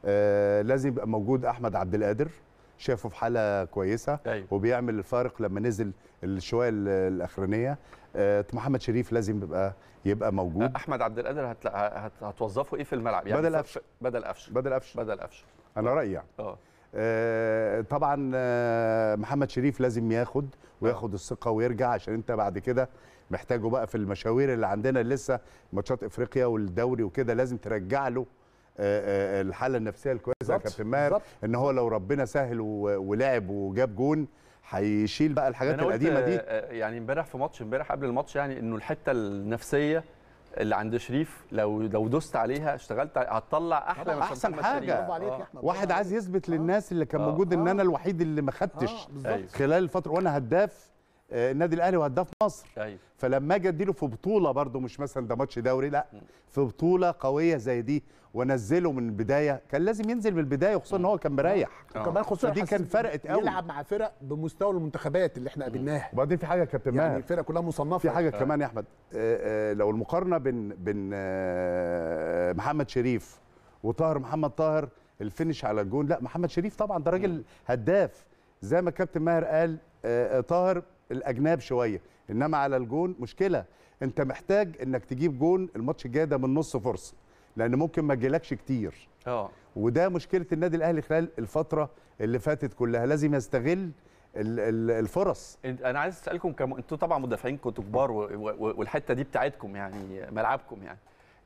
C: آه، لازم يبقى موجود احمد عبد القادر شافه في حاله كويسه
A: ايوه
C: وبيعمل الفارق لما نزل الشويه ال- الاخرانيه آه، محمد شريف لازم يبقى يبقى موجود
A: احمد عبد القادر هت... هت... هتوظفه ايه في الملعب
C: بدل
A: ف-
C: قفشة.
A: بدل قفشه
C: بدل قفشه
A: بدل قفشه
C: انا رايي يعني
A: اه
C: آه، طبعا آه، محمد شريف لازم ياخد وياخد الثقه ويرجع عشان انت بعد كده محتاجه بقى في المشاوير اللي عندنا لسه ماتشات افريقيا والدوري وكده لازم ترجع له آه، آه، الحاله النفسيه الكويسه يا
B: بالظبط،
C: كابتن ماهر
B: بالظبط.
C: ان هو لو ربنا سهل و- ولعب وجاب جون هيشيل بقى الحاجات
A: أنا قلت،
C: القديمه دي
A: آه، يعني امبارح في ماتش امبارح قبل الماتش يعني انه الحته النفسيه اللي عند شريف لو لو دوست عليها اشتغلت عليها، هتطلع احلى
C: طبعاً،
A: من
C: أحسن
A: محمد
C: حاجة.
A: شريف.
B: برافو عليك
A: آه.
B: يا احمد
C: واحد
B: برافو
C: عايز
B: عليك.
C: يثبت
B: آه.
C: للناس اللي كان
A: آه.
C: موجود ان
B: آه.
C: انا الوحيد اللي ما خدتش
B: آه، بالظبط
A: أيوة.
C: خلال الفتره وانا هداف آه، النادي الاهلي وهداف مصر
A: ايوه
C: فلما اجي اديله في بطوله برده مش مثلا ده ماتش دوري لا في بطوله قويه زي دي وانزله من البدايه كان لازم ينزل من البدايه وخصوصا ان هو كان مريح
A: آه.
B: وكمان خصوصا
C: فدي
B: حاسس
C: كان فرقت قوي.
B: يلعب مع فرق بمستوى المنتخبات اللي احنا قابلناها
C: وبعدين في حاجه يا كابتن
B: يعني
C: ماهر
B: الفرق كلها مصنفه
C: في حاجه كمان يا احمد آه، آه، لو المقارنه بين بين آه، محمد شريف وطاهر محمد طاهر الفينش على الجون لا محمد شريف طبعا ده راجل هداف زي ما الكابتن ماهر قال آه، آه، طاهر الاجناب شويه انما على الجون مشكله انت محتاج انك تجيب جون الماتش الجاي ده من نص فرصه لان ممكن ما يجيلكش كتير
A: اه
C: وده مشكله النادي الاهلي خلال الفتره اللي فاتت كلها لازم يستغل ال- ال- الفرص
A: انت- انا عايز اسالكم كم... انتوا طبعا مدافعين كنتوا كبار و... و... والحته دي بتاعتكم يعني ملعبكم يعني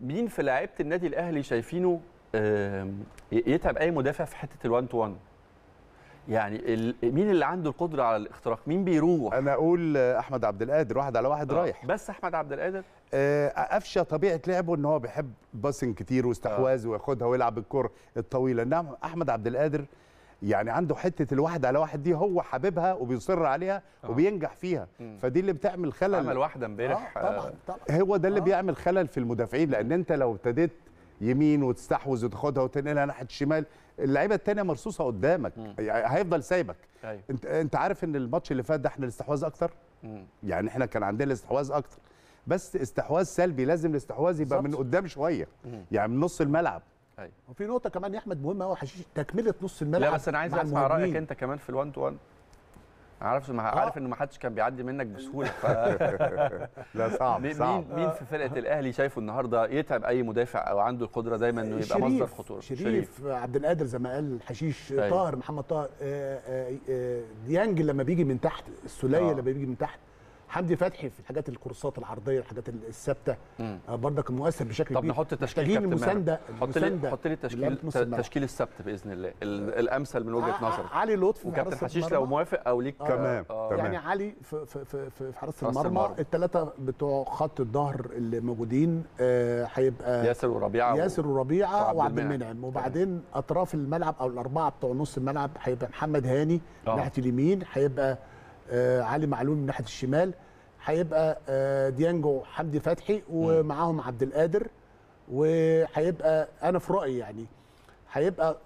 A: مين في لعيبه النادي الاهلي شايفينه آم، ي- يتعب اي مدافع في حته ال1 تو 1 يعني ال- مين اللي عنده القدره على الاختراق مين بيروح
C: انا اقول آه، احمد عبد القادر واحد على واحد
A: آه،
C: رايح
A: بس احمد عبد القادر
C: آه، قفشه طبيعه لعبه ان هو بيحب باسنج كتير واستحواذ وياخدها ويلعب الكره الطويله انما احمد عبد القادر يعني عنده حته الواحد على واحد دي هو حاببها وبيصر عليها
A: آه.
C: وبينجح فيها
A: مم.
C: فدي اللي بتعمل
A: عمل
C: خلل
A: واحده امبارح
B: آه طبعا طبعا
C: هو ده اللي
B: آه.
C: بيعمل خلل في المدافعين لان انت لو ابتديت يمين وتستحوذ وتاخدها وتنقلها ناحيه الشمال اللعيبه التانية مرصوصه قدامك
A: مم.
C: يعني هيفضل سايبك
A: ايوه
C: انت انت عارف ان الماتش اللي فات ده احنا الاستحواذ اكتر
A: مم.
C: يعني احنا كان عندنا الاستحواذ اكتر بس استحواذ سلبي لازم الاستحواذ يبقى من
B: بالظبط.
C: قدام شويه
A: مم.
C: يعني من نص الملعب
A: ايوه
B: وفي نقطه كمان يا احمد مهمه قوي حشيش تكمله نص الملعب
A: لا بس انا عايز
B: مع
A: اسمع رايك
B: المهاجمين.
A: انت كمان في ال1 تو 1 عارف ما عارف ان ما حدش كان بيعدي منك بسهوله ف...
C: لا صعب
A: مين
C: صعب
A: مين في فرقه الاهلي شايفه النهارده يتعب اي مدافع او عنده القدره دايما انه يبقى مصدر خطوره
B: شريف, شريف عبد القادر زي ما قال حشيش
A: أيوة.
B: طاهر محمد طاهر آه، آه، آه، ديانج لما بيجي من تحت السوليه
A: آه.
B: لما بيجي من تحت حمدي فتحي في الحاجات الكورسات العرضيه الحاجات الثابته
A: مم.
B: آه، برضك مؤثر بشكل
A: طب
B: كبير
A: نحط تشكيل
B: محتاجين
A: كابتن
B: المسانده
A: حط لي
B: المسانده
A: حط لي
B: لعيبة
A: تشكيل
B: نص الملعب.
A: تشكيل السبت باذن الله ال- الامثل من وجهه
B: ع-
A: نظرك
B: علي لطفي في
A: وكابتن
B: حراسة
A: حشيش لو
B: المرمى.
A: موافق او ليك
B: آه.
C: تمام،
A: آه.
C: تمام.
B: يعني علي في في في في, في حراسه
A: حراسة
B: المرمى
A: المرمى.
B: الثلاثه بتوع خط الظهر اللي موجودين آه، هيبقى
A: ياسر وربيعه
B: ياسر وربيعه
A: وعبد
B: وعبد
A: المنعم.
B: المنعم وبعدين اطراف الملعب او الاربعه بتوع نص الملعب هيبقى محمد هاني
A: آه.
B: ناحيه اليمين هيبقى آه علي معلول من ناحيه الشمال هيبقى آه ديانجو حمدي فتحي ومعاهم عبد القادر وهيبقى انا في رايي يعني هيبقى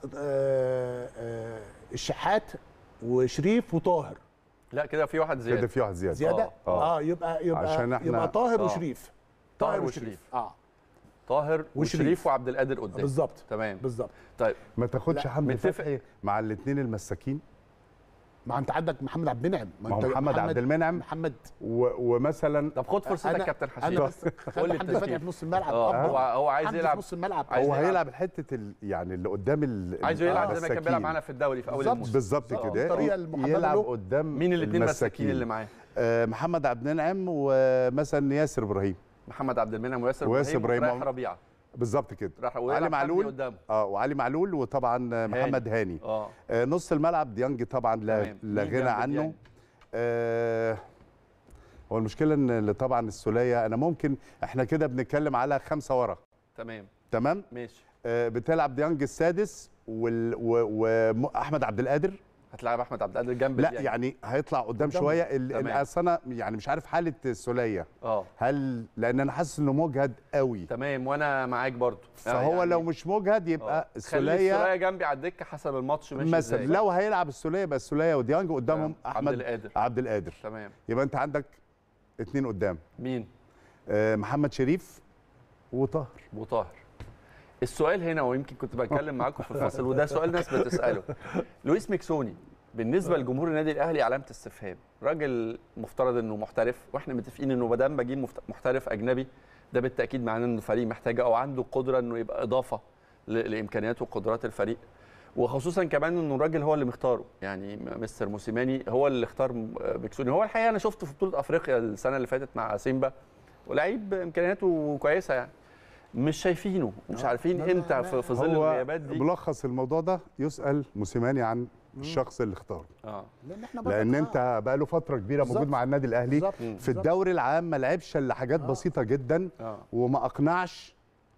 B: آه آه الشحات وشريف وطاهر
A: لا كده في واحد
C: كده
A: زياده
C: في واحد زياده
B: زياده
A: آه.
B: اه,
C: آه.
B: يبقى يبقى
C: عشان إحنا-
B: يبقى طاهر
A: آه.
B: وشريف
A: طاهر وشريف.
B: اه
A: طاهر
B: وشريف.
A: وشريف وعبد القادر قدام
B: بالظبط
A: تمام
B: بالظبط
A: طيب
C: ما تاخدش
B: لا،
C: حمدي
A: متفق.
C: فتحي مع الاثنين المساكين
B: ما انت عندك محمد عبد المنعم
C: ما هو
B: أنت
C: محمد عبد المنعم
B: محمد
C: و... ومثلا
A: طب خد فرصتك
B: أنا-
A: كابتن حشيش
B: انا بس
A: قول
B: خلي
A: لي
B: حمدي فتحي
A: التشكيل.
B: في نص الملعب
A: اه
B: أفضل.
A: هو هو عايز
B: حمدي
A: يلعب
B: في نص الملعب
A: عايز
C: هو
A: يلعب.
C: هيلعب حته ال... يعني اللي قدام ال...
A: عايزه يلعب زي ما كان بيلعب
C: المساكين.
A: معانا في الدوري في اول
B: بالظبط.
A: الموسم
C: بالظبط
A: آه.
C: كده
B: الطريقة المحببة
C: يلعب
B: له.
C: قدام
A: مين الاثنين مساكين اللي معاه
C: آه محمد عبد المنعم ومثلا ياسر ابراهيم
A: محمد عبد المنعم وياسر
C: وياسر
A: ابراهيم
C: إبراهيم.
A: ورايح ربيعه
C: بالظبط كده
A: راح
C: علي
A: ويلعب حمدي
C: معلول
A: قدامه
C: اه وعلي معلول وطبعا آه، محمد هاني
A: اه
C: آه نص الملعب ديانج طبعا لا,
A: تمام.
C: لا
A: مين
C: غنى
A: جنب
C: عنه
A: ديانج؟
C: آه هو المشكله ان اللي طبعا السوليه انا ممكن احنا كده بنتكلم على خمسه ورا
A: تمام
C: تمام
A: ماشي
C: آه بتلعب ديانج السادس وال- و- واحمد عبد القادر
A: هتلاعب احمد عبد القادر جنب
C: لا
A: ديانج.
C: يعني هيطلع قدام
B: قدام.
C: شويه ال-
A: تمام.
C: ال- أصل انا يعني مش عارف حاله السوليه
A: اه
C: هل لان انا حاسس انه مجهد قوي
A: تمام وانا معاك برضو
C: فهو
A: يعني-
C: لو مش مجهد
A: آه.
C: يبقى
A: خلي
C: السوليه
A: السوليه جنبي على الدكه حسب الماتش ماشي
C: مثلا
A: ازاي
C: لو هيلعب السوليه يبقى السوليه وديانج قدامهم
A: تمام. عبد
C: احمد
A: القادر
C: عبد القادر
A: تمام
C: يبقى انت عندك اتنين قدام
A: مين
C: آه، محمد شريف وطاهر
A: وطاهر السؤال هنا ويمكن كنت بتكلم معاكم في الفصل وده سؤال ناس بتساله لويس ميكسوني بالنسبه لجمهور النادي الاهلي علامه استفهام راجل مفترض انه محترف واحنا متفقين انه ما دام بجيب مفت- محترف اجنبي ده بالتاكيد معناه انه الفريق محتاجه او عنده القدره انه يبقى اضافه ل- لامكانيات وقدرات الفريق وخصوصا كمان انه الراجل هو اللي مختاره يعني م- مستر موسيماني هو اللي اختار م- ميكسوني هو الحقيقه انا شفته في بطوله افريقيا السنه اللي فاتت مع سيمبا ولعيب امكانياته كويسه يعني مش شايفينه مش عارفين
B: لا، لا،
A: امتى
B: لا.
A: في في ظل
C: هو
A: الغيابات دي
C: ملخص الموضوع ده يسال موسيماني عن الشخص اللي اختاره
A: اه
B: لان احنا برضك-
C: لان
B: آه،
C: انت بقى له فتره كبيره موجود
B: بالظبط.
C: مع النادي الاهلي
B: بالظبط.
A: مم.
C: في الدوري العام ما لعبش الا حاجات
B: آه.
C: بسيطه جدا
A: اه
C: وما اقنعش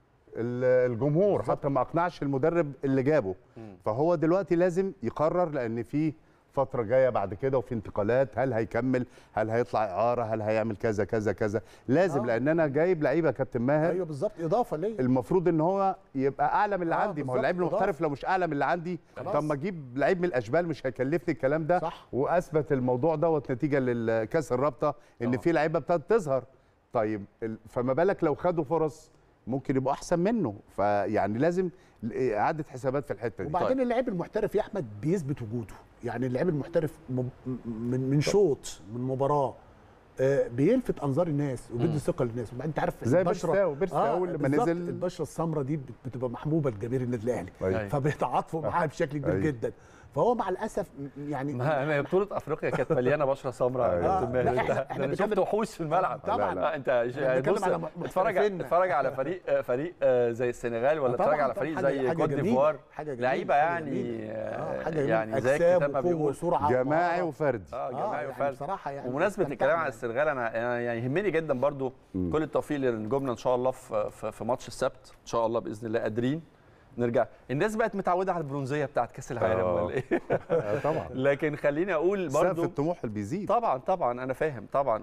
C: ال- الجمهور
B: بالظبط.
C: حتى ما اقنعش المدرب اللي جابه
A: مم.
C: فهو دلوقتي لازم يقرر لان في فتره جايه بعد كده وفي انتقالات هل هيكمل هل هيطلع اعاره هل هيعمل كذا كذا كذا لازم
B: آه.
C: لان انا جايب لعيبه يا كابتن ماهر
B: ايوه بالظبط اضافه ليا
C: المفروض ان هو يبقى اعلى من اللي
B: آه،
C: عندي ما هو
B: بالظبط،
C: اللعيب المحترف
B: إضافة.
C: لو مش اعلى من اللي عندي
B: خلاص.
C: طب ما اجيب لعيب من الاشبال مش هيكلفني الكلام ده
B: صح.
C: واثبت الموضوع دوت نتيجه للكاس الرابطه ان
A: آه.
C: في لعيبه ابتدت تظهر طيب ال- فما بالك لو خدوا فرص ممكن يبقوا احسن منه فيعني لازم اعاده حسابات في الحته دي
B: وبعدين اللعيب المحترف يا احمد بيثبت وجوده يعني اللعيب المحترف م- من من شوط من مباراه آه، بيلفت انظار الناس وبيدي ثقه للناس وبعدين انت عارف
C: زي
B: البشرة-
C: بيرستاو بيرستاو لما
B: بالظبط،
C: نزل
B: البشره السمراء دي بت- بتبقى محبوبه لجماهير النادي الاهلي
C: أيوة.
B: فبيتعاطفوا معاها بشكل كبير
C: أيوة.
B: جدا فهو مع الاسف م- يعني
A: ما ما هي بطولة افريقيا كانت مليانة بشرة سمراء يا
C: أيوة.
A: كابتن ماهر
B: لا،
A: انت
B: إحنا- إحنا
A: ده انا شفت
B: بنتكلم-
A: وحوش في الملعب
B: طبعاً.
A: لا، انت
B: بنتكلم
A: بص
B: على
A: اتفرج
B: محترفين.
A: اتفرج على فريق آه، فريق آه، زي السنغال ولا
B: طبعاً،
A: اتفرج على
B: طبعاً.
A: فريق
B: حاجة-
A: زي
B: حاجة
A: كوت
B: جميلة.
A: ديفوار
B: حاجة جميلة.
A: لعيبة
B: حاجة
A: يعني
B: جميلة.
A: آه،
B: آه، حاجة جميلة.
A: يعني زي
B: أجسام
A: الكتاب ما
B: وقوة
A: بيقول
B: وسرعة
C: جماعي
B: ومهارة.
C: وفردي
A: اه
B: آه،
A: جماعي
B: يعني
A: وفردي
B: بصراحة يعني
A: بمناسبة
B: استمتعنا
A: الكلام عن
B: يعني.
A: السنغال انا أنا يعني يهمني جدا برضو كل التوفيق لنجومنا ان شاء الله في في, في ماتش السبت ان شاء الله باذن الله قادرين نرجع الناس بقت متعوده على البرونزيه بتاعت كاس العالم
C: آه.
A: ولا ايه
C: آه، طبعا
A: لكن خليني اقول
C: سقف
A: برضو
C: الطموح اللي بيزيد
A: طبعا طبعا انا فاهم طبعا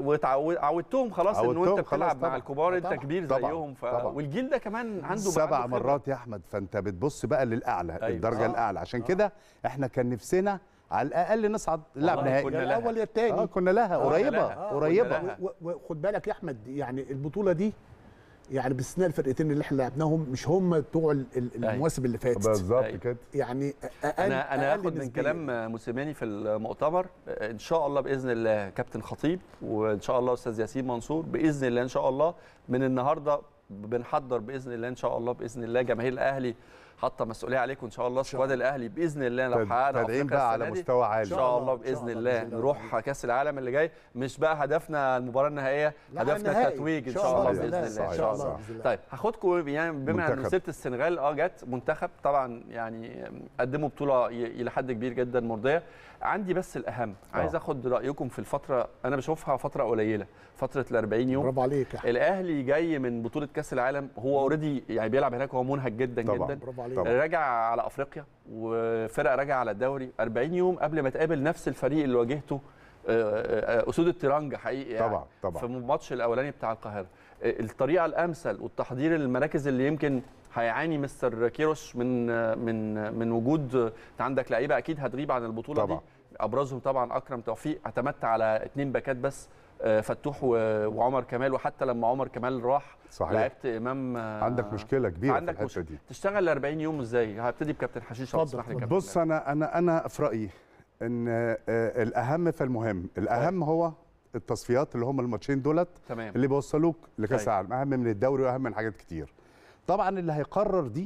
A: وعودتهم خلاص ان
C: عودتهم
A: انت
C: خلاص
A: بتلعب مع
C: طبعاً.
A: الكبار انت
B: طبعاً.
A: كبير
C: طبعاً.
A: زيهم ف...
C: طبعاً.
A: والجيل ده كمان عنده
C: سبع
A: عنده خبرة.
C: مرات يا احمد فانت بتبص بقى للاعلى
A: أيوة.
C: الدرجه
B: آه.
C: الاعلى عشان كده احنا كان نفسنا على الاقل نصعد نلعب
A: والله
C: نهائي
A: كنا
B: يا
A: لها.
B: الاول يا الثاني
C: اه كنا لها
A: آه،
C: قريبه
A: لها. آه،
C: قريبه
A: كنا لها.
B: و- و- وخد بالك يا احمد يعني البطوله دي يعني باستثناء الفرقتين اللي احنا لعبناهم مش هم بتوع ال- ال-
A: أيوة.
B: المواسم اللي فاتت
C: بالظبط
A: أيوة.
C: كده
B: يعني اقل
A: انا انا
B: أقل
A: هاخد من
B: نسبياً.
A: كلام موسيماني في المؤتمر ان شاء الله باذن الله كابتن خطيب وان شاء الله استاذ ياسين منصور باذن الله ان شاء الله من النهارده بنحضر باذن الله ان شاء الله باذن الله جماهير الاهلي حاطه مسؤوليه عليكم ان شاء الله سكواد الاهلي باذن الله لو
C: تد-
A: حققنا
C: تدعيم
A: أفريقيا
C: بقى على
A: السنة دي،
C: مستوى
A: ان
C: عالي
A: شاء الله
B: إن شاء
A: باذن
B: الله
A: الله
B: بإذن الله.
A: نروح كاس العالم اللي جاي مش بقى هدفنا المباراه النهائيه
B: لا،
A: هدفنا
B: النهائي.
A: التتويج ان
B: إن
A: شاء
B: شاء
A: الله
B: الله
A: باذن
B: بإذن
A: الله
B: الله.
A: ان شاء
B: إن شاء
A: الله
B: الله بإذن الله.
A: طيب هاخدكم يعني بما ان
C: منتخب.
A: سيره السنغال اه جت منتخب طبعا يعني قدموا بطوله ي- الى حد كبير جدا مرضيه عندي بس الاهم عايز
C: آه.
A: اخد رايكم في الفتره انا بشوفها فتره قليله فتره ال 40 يوم
B: برافو عليك يا احمد
A: الاهلي جاي من بطوله كاس العالم هو اوريدي يعني بيلعب هناك هو منهك جدا
C: طبعاً.
A: جدا
B: برافو عليك
C: طبعاً.
A: راجع على افريقيا وفرقه راجع على الدوري 40 يوم قبل ما تقابل نفس الفريق اللي واجهته آه، آه، اسود الترنج حقيقي يعني
C: طبعاً، طبعاً.
A: في الماتش الاولاني بتاع القاهره آه، الطريقه الامثل والتحضير المراكز اللي يمكن هيعاني مستر كيروش من آه، من من وجود آه، انت عندك لعيبه اكيد هتغيب عن البطوله
C: طبعاً.
A: دي ابرزهم طبعا اكرم توفيق اعتمدت على اثنين باكات بس آه، فتوح و- وعمر كمال وحتى لما عمر كمال راح
C: صحيح.
A: لعبت امام آه،
C: عندك مشكله كبيره في
A: عندك
C: الحته
A: مشكله
C: دي
A: تشتغل 40 يوم ازاي هبتدي بكابتن حشيش لو
B: اتفضل،
A: تسمح لي
B: اتفضل.
A: كابتن
C: بص انا انا انا في رايي ان آه، الاهم فالمهم الاهم هو التصفيات اللي هم الماتشين دولت
A: تمام
C: اللي بيوصلوك لكاس
A: أيوة.
C: العالم اهم من الدوري واهم من حاجات كتير طبعا اللي هيقرر دي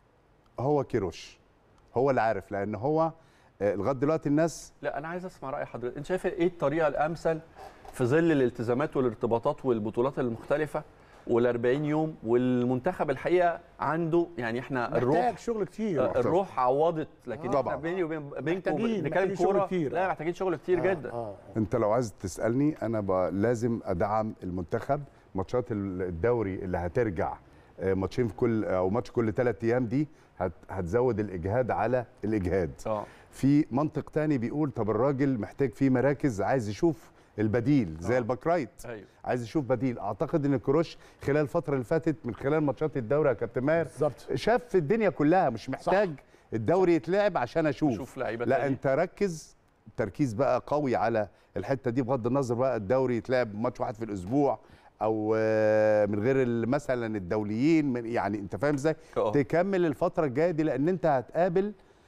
C: هو كيروش هو اللي عارف لان هو آه، لغايه دلوقتي الناس
A: لا انا عايز اسمع راي حضرتك انت شايف ايه الطريقه الامثل في ظل الالتزامات والارتباطات والبطولات المختلفه وال40 يوم والمنتخب الحقيقه عنده يعني احنا
B: محتاج
A: الروح
B: شغل كتير
A: آه، الروح عوضت لكن
B: آه.
A: احنا
C: طبعاً.
A: بيني وبين بينكم
B: محتاجين-
A: نتكلم
B: محتاجين شغل
A: كوره
B: كتير.
A: لا محتاجين شغل كتير
B: آه،
A: جدا
B: آه.
C: انت لو عايز تسالني انا ب... لازم ادعم المنتخب ماتشات ال- الدوري اللي هترجع آه، ماتشين في كل او ماتش كل ثلاث ايام دي هت... هتزود الاجهاد على الاجهاد
A: اه
C: في منطق تاني بيقول طب الراجل محتاج فيه مراكز عايز يشوف البديل زي
A: آه.
C: الباك رايت
A: ايوه
C: عايز يشوف بديل اعتقد ان كروش خلال الفتره اللي فاتت من خلال ماتشات الدوري يا كابتن ماهر
B: بالظبط
C: شاف الدنيا كلها مش محتاج الدوري يتلعب عشان اشوف
A: شوف لعيبه
C: لا
A: تاني.
C: انت ركز تركيز بقى قوي على الحته دي بغض النظر بقى الدوري يتلعب ماتش واحد في الاسبوع او آه، من غير ال- مثلا الدوليين من يعني انت فاهم ازاي
A: آه.
C: تكمل الفتره الجايه دي لان انت هتقابل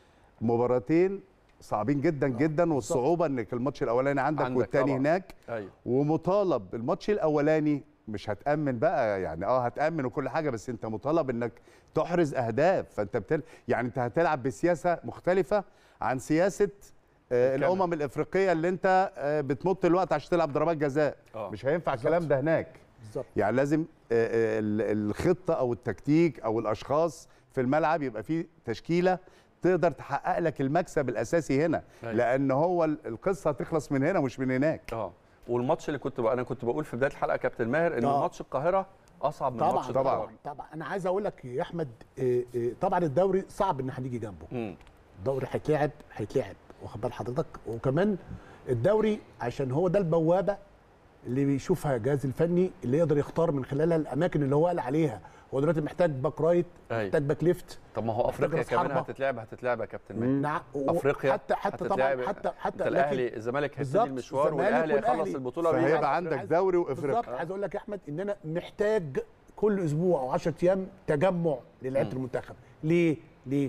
C: مباراتين صعبين جدا جدا والصعوبه انك الماتش الاولاني عندك,
A: عندك
C: والتاني
A: طبعاً.
C: هناك
A: ايوه
C: ومطالب الماتش الاولاني مش هتامن بقى يعني اه هتامن وكل حاجه بس انت مطالب انك تحرز اهداف فانت بتل... يعني انت هتلعب بسياسه مختلفه عن سياسه آه
A: الكامل.
C: الامم الافريقيه اللي انت آه بتمط الوقت عشان تلعب ضربات جزاء
A: آه.
C: مش هينفع الكلام ده هناك
B: بالظبط
C: يعني لازم آه، آه، ال- الخطه او التكتيك او الاشخاص في الملعب يبقى فيه تشكيله تقدر تحقق لك المكسب الاساسي هنا
A: أيوة.
C: لان هو ال- القصه هتخلص من هنا مش من هناك
A: اه والماتش اللي كنت بقى انا كنت بقول في بدايه الحلقه يا كابتن ماهر ان
B: آه.
A: ماتش القاهره اصعب من
B: طبعا
A: ماتش
C: طبعاً.
A: الدوري.
B: طبعا انا عايز اقول لك يا احمد إيه إيه طبعا الدوري صعب ان هنيجي جنبه
A: مم.
B: الدوري هيتلعب هيتلعب واخد بال حضرتك وكمان الدوري عشان هو ده البوابه اللي بيشوفها الجهاز الفني اللي يقدر يختار من خلالها الاماكن اللي هو قال عليها هو دلوقتي محتاج باك رايت
A: أيوة.
B: محتاج باك ليفت
A: طب ما هو
B: محتاج
A: افريقيا
B: راس
A: كمان
B: حربة.
A: هتتلعب هتتلعب يا كابتن ماهر
B: نعم و-
A: افريقيا
B: حتى حتى
A: هتتلعب.
B: طبعا حتى حتى
A: انت
B: لكن-
A: الاهلي الزمالك هيبتدي
B: بالظبط،
A: المشوار
B: الزمالك
A: والاهلي هيخلص
B: والأهلي.
A: البطوله ويجي
C: فهيبقى
A: على
C: عندك
B: عايز-
C: دوري
B: بالظبط
C: وافريقيا
B: عايز اقول لك يا احمد ان انا محتاج كل اسبوع او 10 ايام تجمع للعيبه المنتخب ليه ليه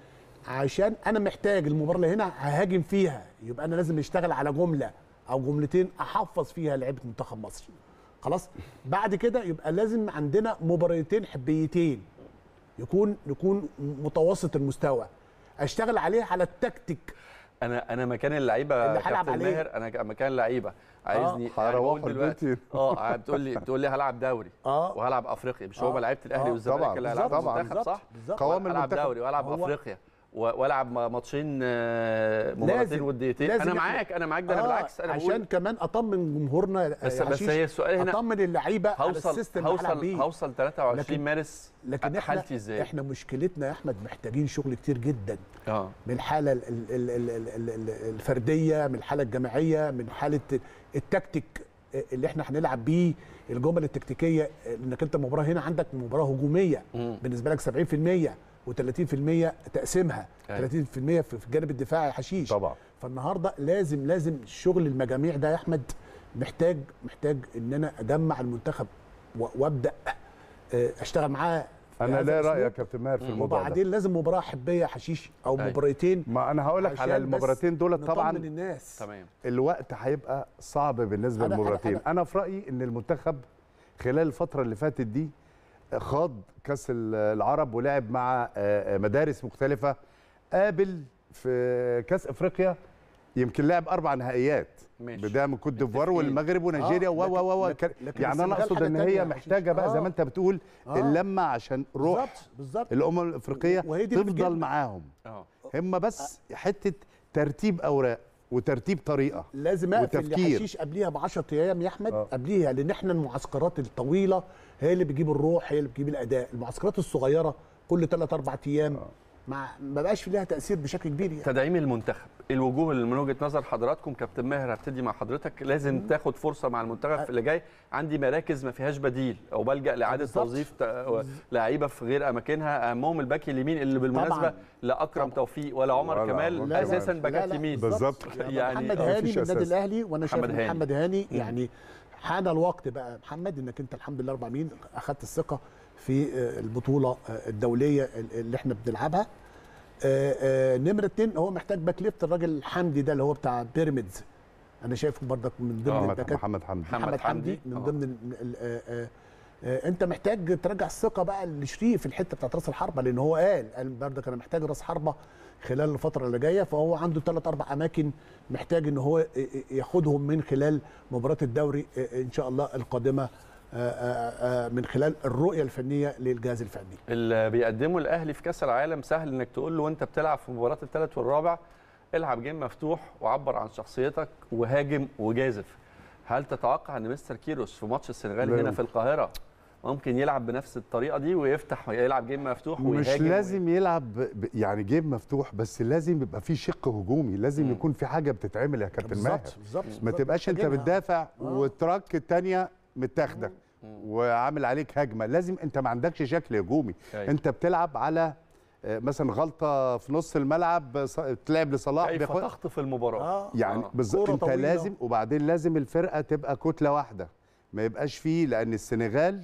B: عشان انا محتاج المباراه اللي هنا ههاجم فيها يبقى انا لازم اشتغل على جمله او جملتين احفظ فيها لعيبه منتخب مصر خلاص بعد كده يبقى لازم عندنا مباراتين حبيتين يكون يكون متوسط المستوى اشتغل عليه على التكتيك
A: انا انا مكان اللعيبه
B: اللي هلعب
A: كابتن
B: عليه.
A: ماهر انا ك- مكان اللعيبه عايزني يعني
C: هروحوا
A: بقول دلوقتي
C: البيت.
A: اه بتقول لي بتقول لي هلعب دوري
B: اه
A: وهلعب افريقيا مش
B: آه.
A: هو لعيبه الاهلي
B: آه.
A: والزمالك
C: طبعاً،
A: اللي هيلعبوا
C: طبعاً،
A: المنتخب صح؟
B: بالظبط
C: قوام
A: العب
C: المنتخب.
A: دوري والعب
B: هو-
A: افريقيا و- والعب م- ماتشين آه، مباراتين
B: لازم-
A: وديتين
B: لازم
A: انا
B: إحنا-
A: معاك انا معاك ده انا بالعكس انا
B: عشان
A: بقول
B: كمان اطمن جمهورنا
A: بس
B: يا
A: بس
B: حشيش،
A: هي السؤال هنا
B: اطمن اللعيبه على
A: هوصل
B: السيستم اللي هلعب
A: هوصل
B: بيه
A: هوصل 23
B: لكن-
A: مارس
B: لكن احنا
A: حالتي ازاي؟
B: احنا مشكلتنا يا احمد محتاجين شغل كتير جدا
A: اه
B: من الحاله ال- ال- ال- ال- ال- ال- الفرديه من الحاله الجماعيه من حاله التكتيك اللي احنا هنلعب بيه الجمل التكتيكيه انك انت مباراه هنا عندك مباراه هجوميه
A: مم.
B: بالنسبه لك 70% و30% تقسيمها
A: أيوة.
B: 30% في في الجانب الدفاعي حشيش
C: طبعا
B: فالنهارده لازم لازم شغل المجاميع ده يا احمد محتاج محتاج ان انا اجمع المنتخب و- وابدا آه، اشتغل معاه في
C: انا
B: هذا
C: لا
B: الأسلوب.
C: راي يا كابتن ماهر في الموضوع ده
B: وبعدين لازم مباراه حبيه يا حشيش او
A: أيوة.
B: مباراتين
C: ما انا هقول لك على
B: عشان بس
C: المباراتين دول
B: نطمن
C: طبعا
B: الناس
A: تمام
C: الوقت هيبقى صعب بالنسبه
B: أنا- أنا-
C: للمباراتين
B: أنا-
C: انا في رايي ان المنتخب خلال الفتره اللي فاتت دي خاض كاس العرب ولعب مع آه، مدارس مختلفه قابل في كاس افريقيا يمكن لعب اربع نهائيات
A: ماشي.
C: بدايه من كوت ديفوار
A: متفقين.
C: والمغرب ونيجيريا
B: آه،
C: و و و و
B: لكن- لكن
C: يعني انا
B: السنغال
C: اقصد
B: حاجة
C: ان
B: تانية
C: هي
B: يا
C: محتاجه بقى زي
B: آه.
C: ما انت بتقول
B: آه.
C: اللمه عشان روح
B: بالظبط بالظبط
C: الامم الافريقيه
B: وهي دي اللي
C: تفضل
B: بتجيبنا.
C: معاهم
A: اه
C: هم بس حته ترتيب اوراق وترتيب طريقه
B: لازم اقفل
C: وتفكير.
B: الحشيش قبليها ب 10 ايام يا احمد
C: آه.
B: قبليها لان احنا المعسكرات الطويله هي اللي بتجيب الروح هي اللي بتجيب الاداء المعسكرات الصغيره كل 3 4 ايام ما ما بقاش في لها تاثير بشكل كبير يعني.
A: تدعيم المنتخب الوجوه اللي من وجهه نظر حضراتكم كابتن ماهر هبتدي مع حضرتك لازم تاخد فرصه مع المنتخب في اللي جاي عندي مراكز ما فيهاش بديل او بلجا لاعاده
B: بالظبط.
A: توظيف ت- لعيبه في غير اماكنها اهمهم الباك اليمين اللي بالمناسبه
B: طبعاً.
A: لا اكرم
B: طبعاً.
A: توفيق ولا عمر
C: ولا
A: كمال
C: عمر
B: لا،
A: اساسا
B: لا،
A: باكات
B: لا،
A: يمين
C: بالظبط.
A: يعني
B: محمد
A: آه،
B: هاني
C: مفيش
B: من النادي
C: أساس.
B: الاهلي وانا شايف
A: محمد
B: إن
A: هاني.
B: محمد هاني
A: مم.
B: يعني حان الوقت بقى محمد انك انت الحمد لله رب العالمين اخذت الثقه في آه، البطوله آه، الدوليه اللي احنا بنلعبها آه، آه، نمره اتنين هو محتاج باك ليفت الراجل حمدي ده اللي هو بتاع بيراميدز انا شايفه برضك من ضمن
A: آه،
B: الباكات
C: محمد حمدي
A: محمد
B: محمد حمدي
A: حمدي.
B: من
A: آه.
B: ضمن ال- ال- آه، آه، آه، انت محتاج ترجع الثقه بقى لشريف في الحته بتاعت راس الحربه لان هو قال قال برضك انا محتاج راس حربه خلال الفتره اللي جايه فهو عنده ثلاث اربع اماكن محتاج ان هو ي- ي- ياخدهم من خلال مباراه الدوري آه، ان شاء الله القادمه آه، آه، آه، من خلال الرؤيه الفنيه للجهاز الفني
A: اللي بيقدمه الاهلي في كاس العالم سهل انك تقول له وانت بتلعب في مباراه الثالث والرابع العب جيم مفتوح وعبر عن شخصيتك وهاجم وجازف هل تتوقع ان مستر كيروس في ماتش السنغال
C: لا
A: هنا
C: يمكن.
A: في القاهره ممكن يلعب بنفس الطريقه دي ويفتح يلعب جيم مفتوح
C: مش
A: ويهاجم
C: لازم يلعب ب- يعني جيب مفتوح بس لازم يبقى في شق هجومي لازم
A: مم.
C: يكون في حاجه بتتعمل يا كابتن ماهر
B: بالظبط بالظبط
C: ما
B: بالظبط.
C: تبقاش انت
B: محتاجينها.
C: بتدافع
B: آه.
C: والتراك الثانيه متاخده وعامل عليك هجمه لازم انت ما عندكش شكل هجومي
A: أيوة.
C: انت بتلعب على آه، مثلا غلطه في نص الملعب ص- تلعب لصلاح
A: كيف
C: بياخد
A: تخطف المباراه
B: اه
C: يعني
A: آه.
C: بالظبط
B: كورة
C: انت
B: طويلة.
C: لازم وبعدين لازم الفرقه تبقى كتله واحده ما يبقاش فيه لان السنغال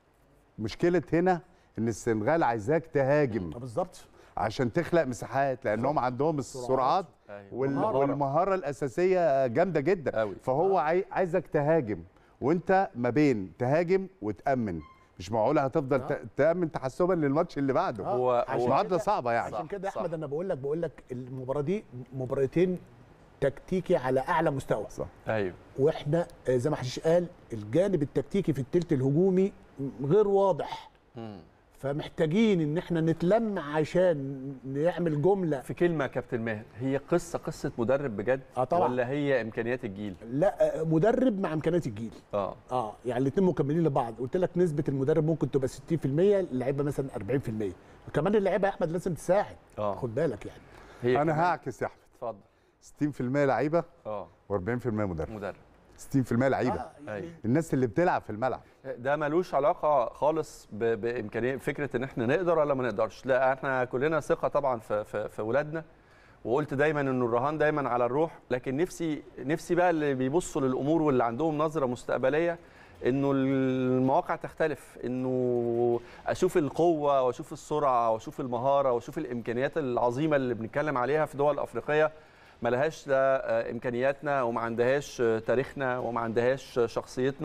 C: مشكله هنا ان السنغال عايزاك تهاجم
B: آه، بالظبط
C: عشان تخلق مساحات لانهم عندهم السرعات
A: أيوة.
C: وال-
B: مهارة.
C: والمهاره الاساسيه جامده جدا
A: أوي.
C: فهو عاي- عايزك تهاجم وانت ما بين تهاجم وتامن مش معقوله هتفضل
B: آه.
C: ت- تامن تحسبا للماتش اللي بعده
B: آه،
A: هو-
B: عشان
A: هو-
C: معادله
B: كده-
C: صعبه يعني
B: عشان كده يا
A: صح.
B: احمد انا بقول لك بقول لك المباراه دي مباراتين تكتيكي على اعلى مستوى
C: صح
A: ايوه
B: واحنا آه، زي ما حشيش قال الجانب التكتيكي في التلت الهجومي غير واضح
A: مم.
B: فمحتاجين ان احنا نتلم عشان نعمل جمله
A: في كلمه يا كابتن ماهر هي قصه قصه مدرب بجد
B: آه طبعاً.
A: ولا هي امكانيات الجيل
B: لا آه، مدرب مع امكانيات الجيل
A: اه
B: اه يعني الاثنين مكملين لبعض قلت لك نسبه المدرب ممكن تبقى 60% اللعيبه مثلا 40% وكمان اللعيبه يا احمد لازم تساعد
A: اه
B: خد بالك يعني
A: هي
C: انا
A: كمان-
C: هعكس يا احمد
A: اتفضل
C: 60% لعيبه
A: اه
C: و40% مدرب
A: مدرب
C: 60% لعيبه
B: آه يعني
A: أيوة.
C: الناس اللي بتلعب في الملعب
A: ده ملوش علاقه خالص ب- بامكانيه فكره ان احنا نقدر ولا ما نقدرش لا احنا كلنا ثقه طبعا في في, في ولادنا وقلت دايما انه الرهان دايما على الروح لكن نفسي نفسي بقى اللي بيبصوا للامور واللي عندهم نظره مستقبليه انه المواقع تختلف انه اشوف القوه واشوف السرعه واشوف المهاره واشوف الامكانيات العظيمه اللي بنتكلم عليها في دول افريقيه ما لهاش لا آه، امكانياتنا وما عندهاش آه، تاريخنا وما عندهاش آه، شخصيتنا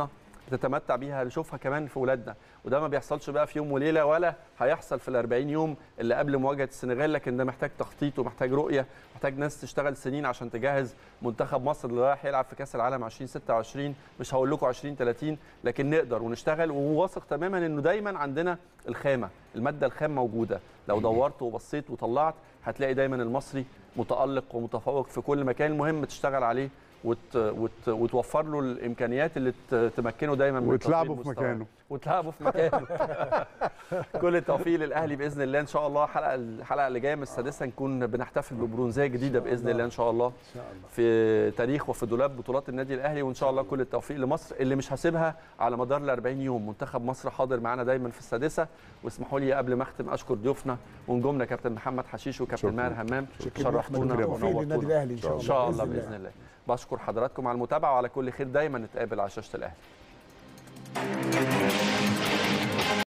A: تتمتع بيها نشوفها كمان في ولادنا وده ما بيحصلش بقى في يوم وليله ولا هيحصل في ال 40 يوم اللي قبل مواجهه السنغال لكن ده محتاج تخطيط ومحتاج رؤيه محتاج ناس تشتغل سنين عشان تجهز منتخب مصر اللي رايح يلعب في كاس العالم 2026 مش هقول لكم 2030 لكن نقدر ونشتغل وواثق تماما انه دايما عندنا الخامه الماده الخام موجوده لو دورت وبصيت وطلعت هتلاقي دايما المصري متالق ومتفوق في كل مكان المهم تشتغل عليه وت... وت... وتوفر له الامكانيات اللي ت... تمكنه دايما من
C: وتلعبه
A: تطوير
C: في
A: مستواه.
C: مكانه.
A: وتلعبه في مكانه كل التوفيق للاهلي باذن الله ان شاء الله الحلقه الحلقه اللي جايه من السادسه نكون بنحتفل ببرونزيه جديده باذن الله ان شاء الله
B: ان شاء الله
A: في تاريخ وفي دولاب بطولات النادي الاهلي وان شاء الله كل التوفيق لمصر اللي مش هسيبها على مدار ال 40 يوم منتخب مصر حاضر معانا دايما في السادسه واسمحوا لي قبل ما اختم اشكر ضيوفنا ونجومنا كابتن محمد حشيش وكابتن
C: شكراً.
A: ماهر همام
B: شكراً
A: شرفتونا
B: أحمد. بالتوفيق للنادي
A: ونورتونا
B: الاهلي ان شاء الله
A: ان شاء الله باذن الله بشكر حضراتكم على المتابعه وعلى كل خير دايما نتقابل على شاشه الاهلي